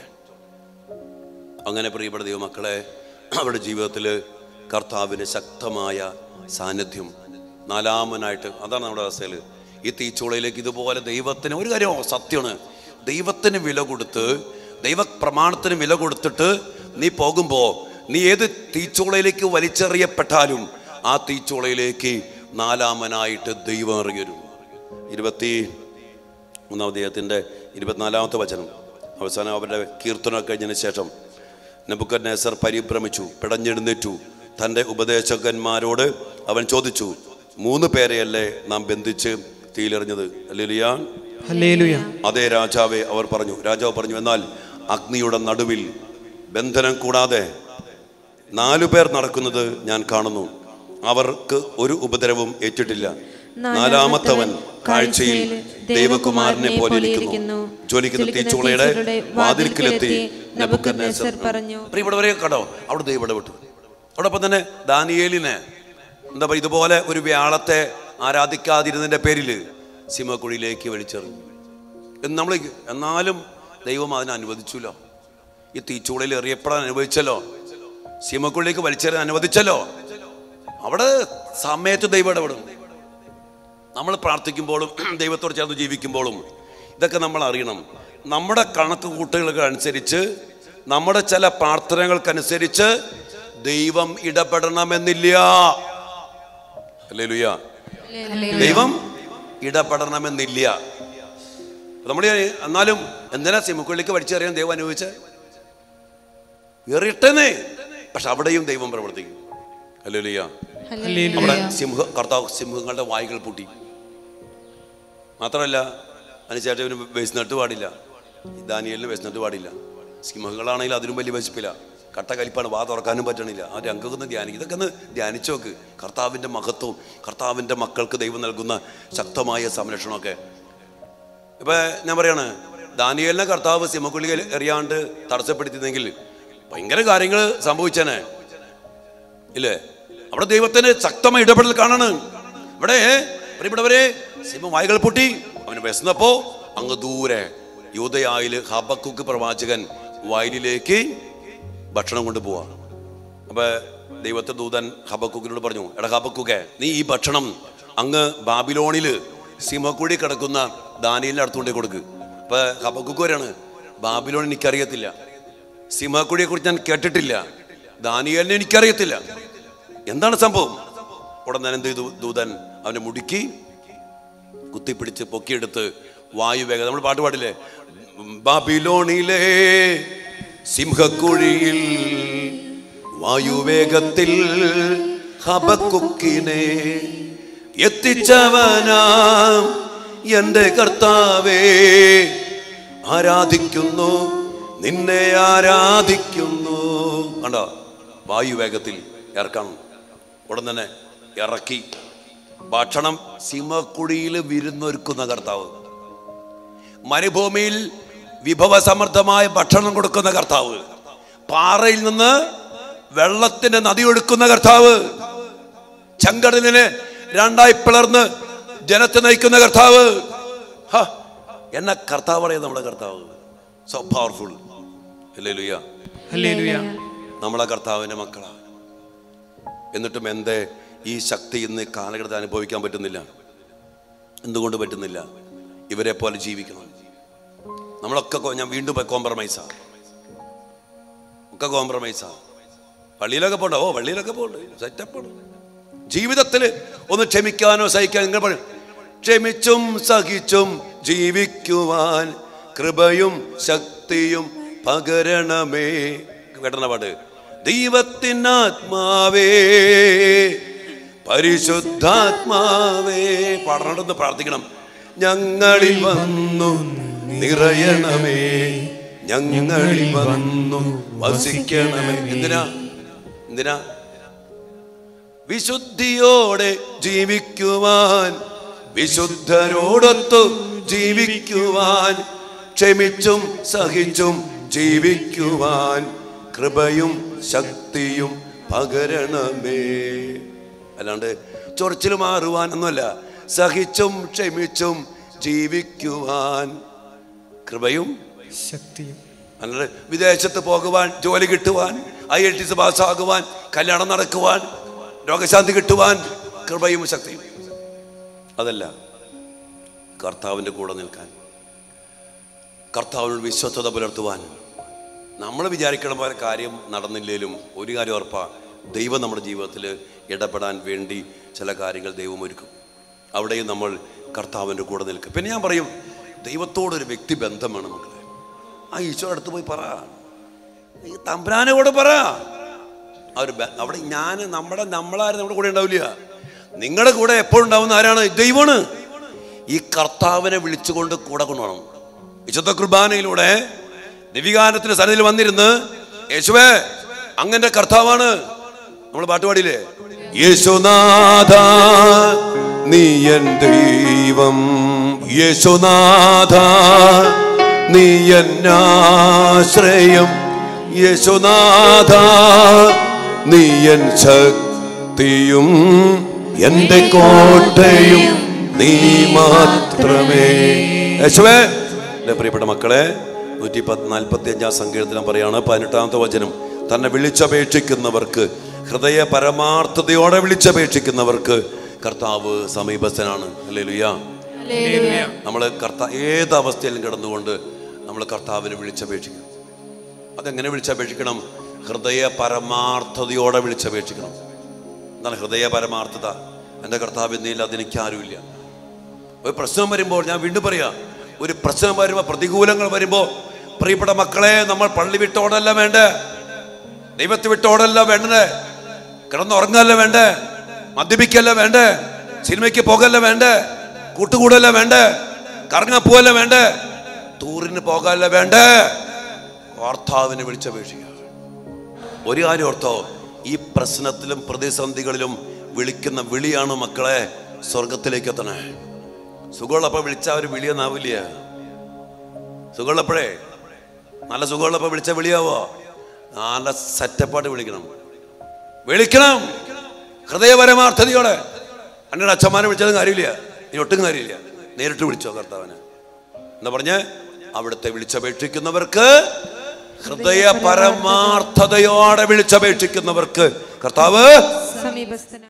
അങ്ങനെ പ്രിയപ്പെട്ട ദൈവമക്കളെ അവരുടെ ജീവിതത്തിൽ കർത്താവിന് ശക്തമായ സാന്നിധ്യം നാലാമനായിട്ട് അതാണ് നമ്മുടെ അവസ്ഥയിൽ ഈ തീച്ചൂളയിലേക്ക് ഇതുപോലെ ദൈവത്തിന് ഒരു കാര്യം സത്യമാണ് ദൈവത്തിന് വില കൊടുത്ത് ദൈവ പ്രമാണത്തിന് വില കൊടുത്തിട്ട് നീ പോകുമ്പോൾ നീ ഏത് തീച്ചൂളയിലേക്ക് വലിച്ചെറിയപ്പെട്ടാലും ആ തീച്ചൂളയിലേക്ക് നാലാമനായിട്ട് ദൈവം ഇറങ്ങിവരും ഇരുപത്തി മൂന്നാം അദ്ദേഹത്തിൻ്റെ ഇരുപത്തിനാലാമത്തെ വചനം അവസാനം അവരുടെ കീർത്തനം കഴിഞ്ഞതിന് ശേഷം നെബുക്കദ്നേസർ പരിഭ്രമിച്ചു പിടഞ്ഞെഴുന്നേറ്റു തൻ്റെ ഉപദേശകന്മാരോട് അവൻ ചോദിച്ചു മൂന്ന് പേരെയല്ലേ നാം ബന്ധിച്ച് തീയിലെറിഞ്ഞത് അല്ലേലിയാ ഹല്ലേലൂയ അതേ രാജാവേ അവർ പറഞ്ഞു രാജാവ് പറഞ്ഞു എന്നാൽ അഗ്നിയുടെ നടുവിൽ ബന്ധനം കൂടാതെ നാലു പേർ നടക്കുന്നത് ഞാൻ കാണുന്നു അവർക്ക് ഒരു ഉപദ്രവവും ഏറ്റിട്ടില്ല നാലാമത്തവൻ കാഴ്ചയിൽ ദൈവകുമാരനെ പോലെ ഇരിക്കുന്നു ജ്വലിക്കുന്ന തീച്ചൂളയുടെ വാതിൽക്കിലെത്തി നബുക്കദ്നേസർ പറഞ്ഞു പ്രിയപ്പെട്ടവരെ കണ്ടോ അവിടെ ദൈവം ഇടപെട്ടു അതോടൊപ്പം തന്നെ ദാനിയേലിന് എന്താ പറയുക ഇതുപോലെ ഒരു വ്യാളത്തെ ആരാധിക്കാതിരുന്നതിന്റെ പേരിൽ സിംഹക്കുഴിയിലേക്ക് വലിച്ചെറിഞ്ഞു എന്ന് നമ്മൾ എന്നാലും ദൈവം അതിനെ അനുവദിച്ചല്ലോ ഈ തീച്ചൂളയിൽ എറിയപ്പെടാൻ അനുവദിച്ചല്ലോ സിംഹക്കുഴിയിലേക്ക് വലിച്ചെറിയാൻ അനുവദിച്ചല്ലോ അവിടെ സമയത്ത് ദൈവം ഇടപെടും നമ്മൾ പ്രാർത്ഥിക്കുമ്പോഴും ദൈവത്തോട് ചേർന്ന് ജീവിക്കുമ്പോഴും ഇതൊക്കെ നമ്മൾ അറിയണം നമ്മുടെ കണക്ക് കൂട്ടുകൾക്ക് അനുസരിച്ച് നമ്മുടെ ചില പ്രാർത്ഥനകൾക്കനുസരിച്ച് ദൈവം ഇടപെടണമെന്നില്ല അല്ലേ ലുയ്യ ദൈവം ഇടപെടണമെന്നില്ല നമ്മൾ എന്നാലും എന്തിനാ സിമുക്കുള്ളിലേക്ക് വലിച്ചെറിയാൻ ദൈവം അനുഭവിച്ചത് എറിയട്ടെന്നേ പക്ഷെ അവിടെയും ദൈവം പ്രവർത്തിക്കും അല്ലേ ലുയ്യ ഹല്ലേലൂയ അവിടെ സിംഹ കർത്താവ് സിംഹങ്ങളുടെ വായികൾ പൂട്ടി മാത്രമല്ല അതിനുശേഷം ഇവന് വിശന്നിട്ട് പാടില്ല ദാനിയലിന് വിശന്നിട്ട് പാടില്ല സിംഹങ്ങളാണെങ്കിൽ അതിനും വലിയ വിശപ്പില്ല കട്ട കലിപ്പാണ് വാ തുറക്കാനും പറ്റണില്ല ആ രംഗമൊന്ന് ധ്യാനിക്കും ഇതൊക്കെ ഒന്ന് ധ്യാനിച്ചു നോക്ക് കർത്താവിൻ്റെ മഹത്വവും കർത്താവിൻ്റെ മക്കൾക്ക് ദൈവം നൽകുന്ന ശക്തമായ സംരക്ഷണമൊക്കെ ഇപ്പൊ ഞാൻ പറയാണ് ദാനിയലിനെ കർത്താവ് സിമക്കുള്ളിൽ എറിയാണ്ട് തടസ്സപ്പെടുത്തിയെങ്കിൽ ഭയങ്കര കാര്യങ്ങൾ സംഭവിച്ചേനെ ഇല്ലേ അവിടെ ദൈവത്തിന് ശക്തമായ ഇടപെടൽ കാണാണ് ഇവിടെ പ്രിയപ്പെട്ടവരെ സിംഹം വായികൾ പൊട്ടി അവന് വിശന്നപ്പോ അങ്ങ് ദൂരെ യൂതയായില് ഹബക്കുക്ക് പ്രവാചകൻ വയലിലേക്ക് ഭക്ഷണം കൊണ്ടുപോവാ അപ്പൊ ദൈവത്തെ ദൂതൻ ഹബക്കുക്കിനോട് പറഞ്ഞു എടാ ഹബക്കുക്കെ നീ ഈ ഭക്ഷണം അങ്ങ് ബാബിലോണില് സിംഹക്കുഴി കിടക്കുന്ന ദാനിയലിന്റെ അടുത്തുകൊണ്ടേ കൊടുക്ക് അപ്പൊ ഹബക്കുക്ക് വരാണ് ബാബിലോൺ എനിക്കറിയത്തില്ല സിംഹക്കുഴിയെ കുറിച്ച് ഞാൻ കേട്ടിട്ടില്ല ദാനിയലിനെ എനിക്കറിയത്തില്ല എന്താണ് സംഭവം ഉടൻ തന്നെ എന്ത് ചെയ്തു ദൂതൻ അവനെ മുടുക്കി കുത്തിപ്പിടിച്ച് പൊക്കിയെടുത്ത് വായുവേഗം നമ്മൾ പാട്ട് പാടില്ലേ ബാബിലോണിലെ സിംഹക്കുഴിയിൽ വായുവേഗത്തിൽ ഹബക്കുക്കിനെ എത്തിച്ചവനാം എന്റെ കർത്താവേ ആരാധിക്കുന്നു നിന്നെ ആരാധിക്കുന്നു കണ്ടോ വായുവേഗത്തിൽ ഇറക്കണം ഉടൻ തന്നെ ഇറക്കി ഭക്ഷണം സിംഹക്കുഴിയിൽ വിരുന്നൊരുക്കുന്ന കർത്താവ് മരുഭൂമിയിൽ വിഭവസമൃദ്ധമായ ഭക്ഷണം കൊടുക്കുന്ന കർത്താവ് പാറയിൽ നിന്ന് വെള്ളത്തിന്റെ നദി ഒഴുക്കുന്ന കർത്താവ് ചെങ്കടലിനെ രണ്ടായി പിളർന്ന് ജനത്തെ നയിക്കുന്ന കർത്താവ് ഹ, എന്ന കർത്താവ് പറയുന്നത് നമ്മുടെ കർത്താവ് സോ പവർഫുൾ അല്ലേ ലുയ്യ ഹല്ലേലൂയ നമ്മളെ കർത്താവിൻ്റെ മക്കളാണ് എന്നിട്ടും എന്തേ ഈ ശക്തി ഇന്ന് ഈ കാലഘട്ടത്തിൽ അനുഭവിക്കാൻ പറ്റുന്നില്ല എന്തുകൊണ്ട് പറ്റുന്നില്ല ഇവരെ പോലെ ജീവിക്കണം നമ്മളൊക്കെ കൊ- ഞാൻ വീണ്ടും കോംപ്രമൈസാ ഒക്കെ കോംപ്രമൈസാ പള്ളിയിലൊക്കെ പോണ്ട ഓ പള്ളിയിലൊക്കെ പോണ്ട് സെറ്റപ്പാണ് ജീവിതത്തിൽ ഒന്ന് ക്ഷമിക്കാനോ സഹിക്കാനോ നിങ്ങൾ പറയും ക്ഷമിച്ചും സഹിച്ചും ജീവിക്കുവാൻ കൃപയും ശക്തിയും പകരണമേ കേട്ടണ പാട്ട് ദൈവത്തിനാത്മാവേ പരിശുദ്ധാത്മാവേ പാടണമെന്ന് പ്രാർത്ഥിക്കണം ഞങ്ങളിൽ വന്നു നിറയണമേ ഞങ്ങളിൽ വന്നു വസിക്കണമേ എന്തിനാ എന്തിനാ വിശുദ്ധിയോടെ ജീവിക്കുവാൻ വിശുദ്ധരോടൊത്തു ജീവിക്കുവാൻ ക്ഷമിച്ചും സഹിച്ചും ജീവിക്കുവാൻ കൃപയും ശക്തിയും പകരണമേ അല്ലാണ്ട് ചൊറിച്ചിൽ മാറുവാൻ ഒന്നുമല്ല സഹിച്ചും ക്ഷമിച്ചും ജീവിക്കുവാൻ കൃപയും ശക്തിയും അല്ലാതെ വിദേശത്ത് പോകുവാൻ ജോലി കിട്ടുവാൻ ഐ എൽ ടി സി പാസ്സാകുവാൻ കല്യാണം നടക്കുവാൻ രോഗശാന്തി കിട്ടുവാൻ കൃപയും ശക്തിയും അതല്ല കർത്താവിൻ്റെ കൂടെ നിൽക്കാൻ കർത്താവിനോട് വിശ്വസ്തത പുലർത്തുവാൻ നമ്മൾ വിചാരിക്കണ പോലെ കാര്യം നടന്നില്ലേലും ഒരു കാര്യം ഉറപ്പാ ദൈവം നമ്മുടെ ജീവിതത്തിൽ ഇടപെടാൻ വേണ്ടി ചില കാര്യങ്ങൾ ദൈവം ഒരുക്കും അവിടെയും നമ്മൾ കർത്താവിൻ്റെ കൂടെ നിൽക്കും പിന്നെ ഞാൻ പറയും ദൈവത്തോടൊരു വ്യക്തി ബന്ധം വേണം മക്കളെ ആ ഈശോ അടുത്ത് പോയി പറ ഈ തമ്പുരാനെ കൂടെ പറ ആ ഒരു ബ- അവിടെ ഞാൻ നമ്മുടെ നമ്മളാരും നമ്മുടെ കൂടെ ഉണ്ടാവില്ല നിങ്ങളുടെ കൂടെ എപ്പോഴും ഉണ്ടാവുന്ന ആരാണ് ദൈവമാണ് ഈ കർത്താവിനെ വിളിച്ചുകൊണ്ട് കൂടെ കൊണ്ടുപോകണം വിശുദ്ധ കുർബാനയിലൂടെ ദിവികാനത്തിന്റെ സന്നിധിയിൽ വന്നിരുന്ന് യേശുവേ അങ്ങന്റെ കർത്താവാണ് നമ്മൾ പാട്ടുപാടിയില്ലേ യേശുനാഥ നീ എൻ ദൈവം യേശുനാഥ നീ എന്നാശ്രയം യേശുനാഥ നീ എൻ ശക്തിയും എന്റെ കോട്ടയും നീ മാത്രമേ യേശുവേ എൻ്റെ പ്രിയപ്പെട്ട മക്കളെ നൂറ്റി പത്ത് നാൽപ്പത്തി അഞ്ചാം സങ്കീർത്തനം പറയാണ് പതിനെട്ടാമത്തെ വചനം തന്നെ വിളിച്ചപേക്ഷിക്കുന്നവർക്ക് ഹൃദയ പരമാർത്ഥതയോടെ വിളിച്ചപേക്ഷിക്കുന്നവർക്ക് കർത്താവ് സമീപസ്ഥനാണ് അല്ലേ ലുയ്യ നമ്മൾ കർത്താ ഏത് അവസ്ഥയിലും കിടന്നുകൊണ്ട് നമ്മൾ കർത്താവിനെ വിളിച്ചപേക്ഷിക്കണം അതെങ്ങനെ വിളിച്ചപേക്ഷിക്കണം ഹൃദയ പരമാർത്ഥതയോടെ വിളിച്ചപേക്ഷിക്കണം എന്താണ് ഹൃദയ പരമാർത്ഥത എൻ്റെ കർത്താവ് എന്നില്ല അതെനിക്കാരുമില്ല ഒരു പ്രശ്നം വരുമ്പോൾ ഞാൻ വീണ്ടും പറയാം ഒരു പ്രശ്നം വരുമ്പോൾ പ്രതികൂലങ്ങൾ വരുമ്പോൾ പ്രിയപ്പെട്ട മക്കളെ നമ്മൾ പള്ളി വിട്ടോടല്ല വേണ്ടേ ദൈവത്തെ വിട്ടോടല്ല വേണ്ടേ കിടന്നുറങ്ങല്ല വേണ്ടേ മദ്യപിക്കല്ല വേണ്ടേ സിനിമയ്ക്ക് പോകല്ല വേണ്ടേ കൂട്ടുകൂടല്ല വേണ്ടേ കറങ്ങാൻ പോകല്ല വേണ്ടേ ടൂറിന് പോകല്ല വേണ്ടേ കർത്താവിനെ വിളിച്ചപേക്ഷിക്കുക ഒരു കാര്യം ഓർത്തോ ഈ പ്രശ്നത്തിലും പ്രതിസന്ധികളിലും വിളിക്കുന്ന വിളിയാണ് മക്കളെ സ്വർഗത്തിലേക്ക് എത്തണേ സുഖമുള്ളപ്പോൾ വിളിച്ച ഒരു വിളിയൊന്നാവില്ല സുഖമുള്ളപ്പോഴേ നല്ല സുഖമുള്ളപ്പോൾ വിളിച്ച വിളിയാവോ നല്ല സെറ്റപ്പായിട്ട് വിളിക്കണം വിളിക്കണം ഹൃദയപരമാർത്ഥതയോടെ അന്നയുടെ അച്ഛന്മാരെ വിളിച്ചതും കാര്യമില്ല ഇനി ഒട്ടും കാര്യമില്ല നേരിട്ട് വിളിച്ചോ കർത്താവിനെ എന്ന് പറഞ്ഞ് അവിടുത്തെ വിളിച്ചപേക്ഷിക്കുന്നവർക്ക് ഹൃദയ പരമാർത്ഥതയോടെ വിളിച്ചപേക്ഷിക്കുന്നവർക്ക് കർത്താവ് സമീപസ്ഥന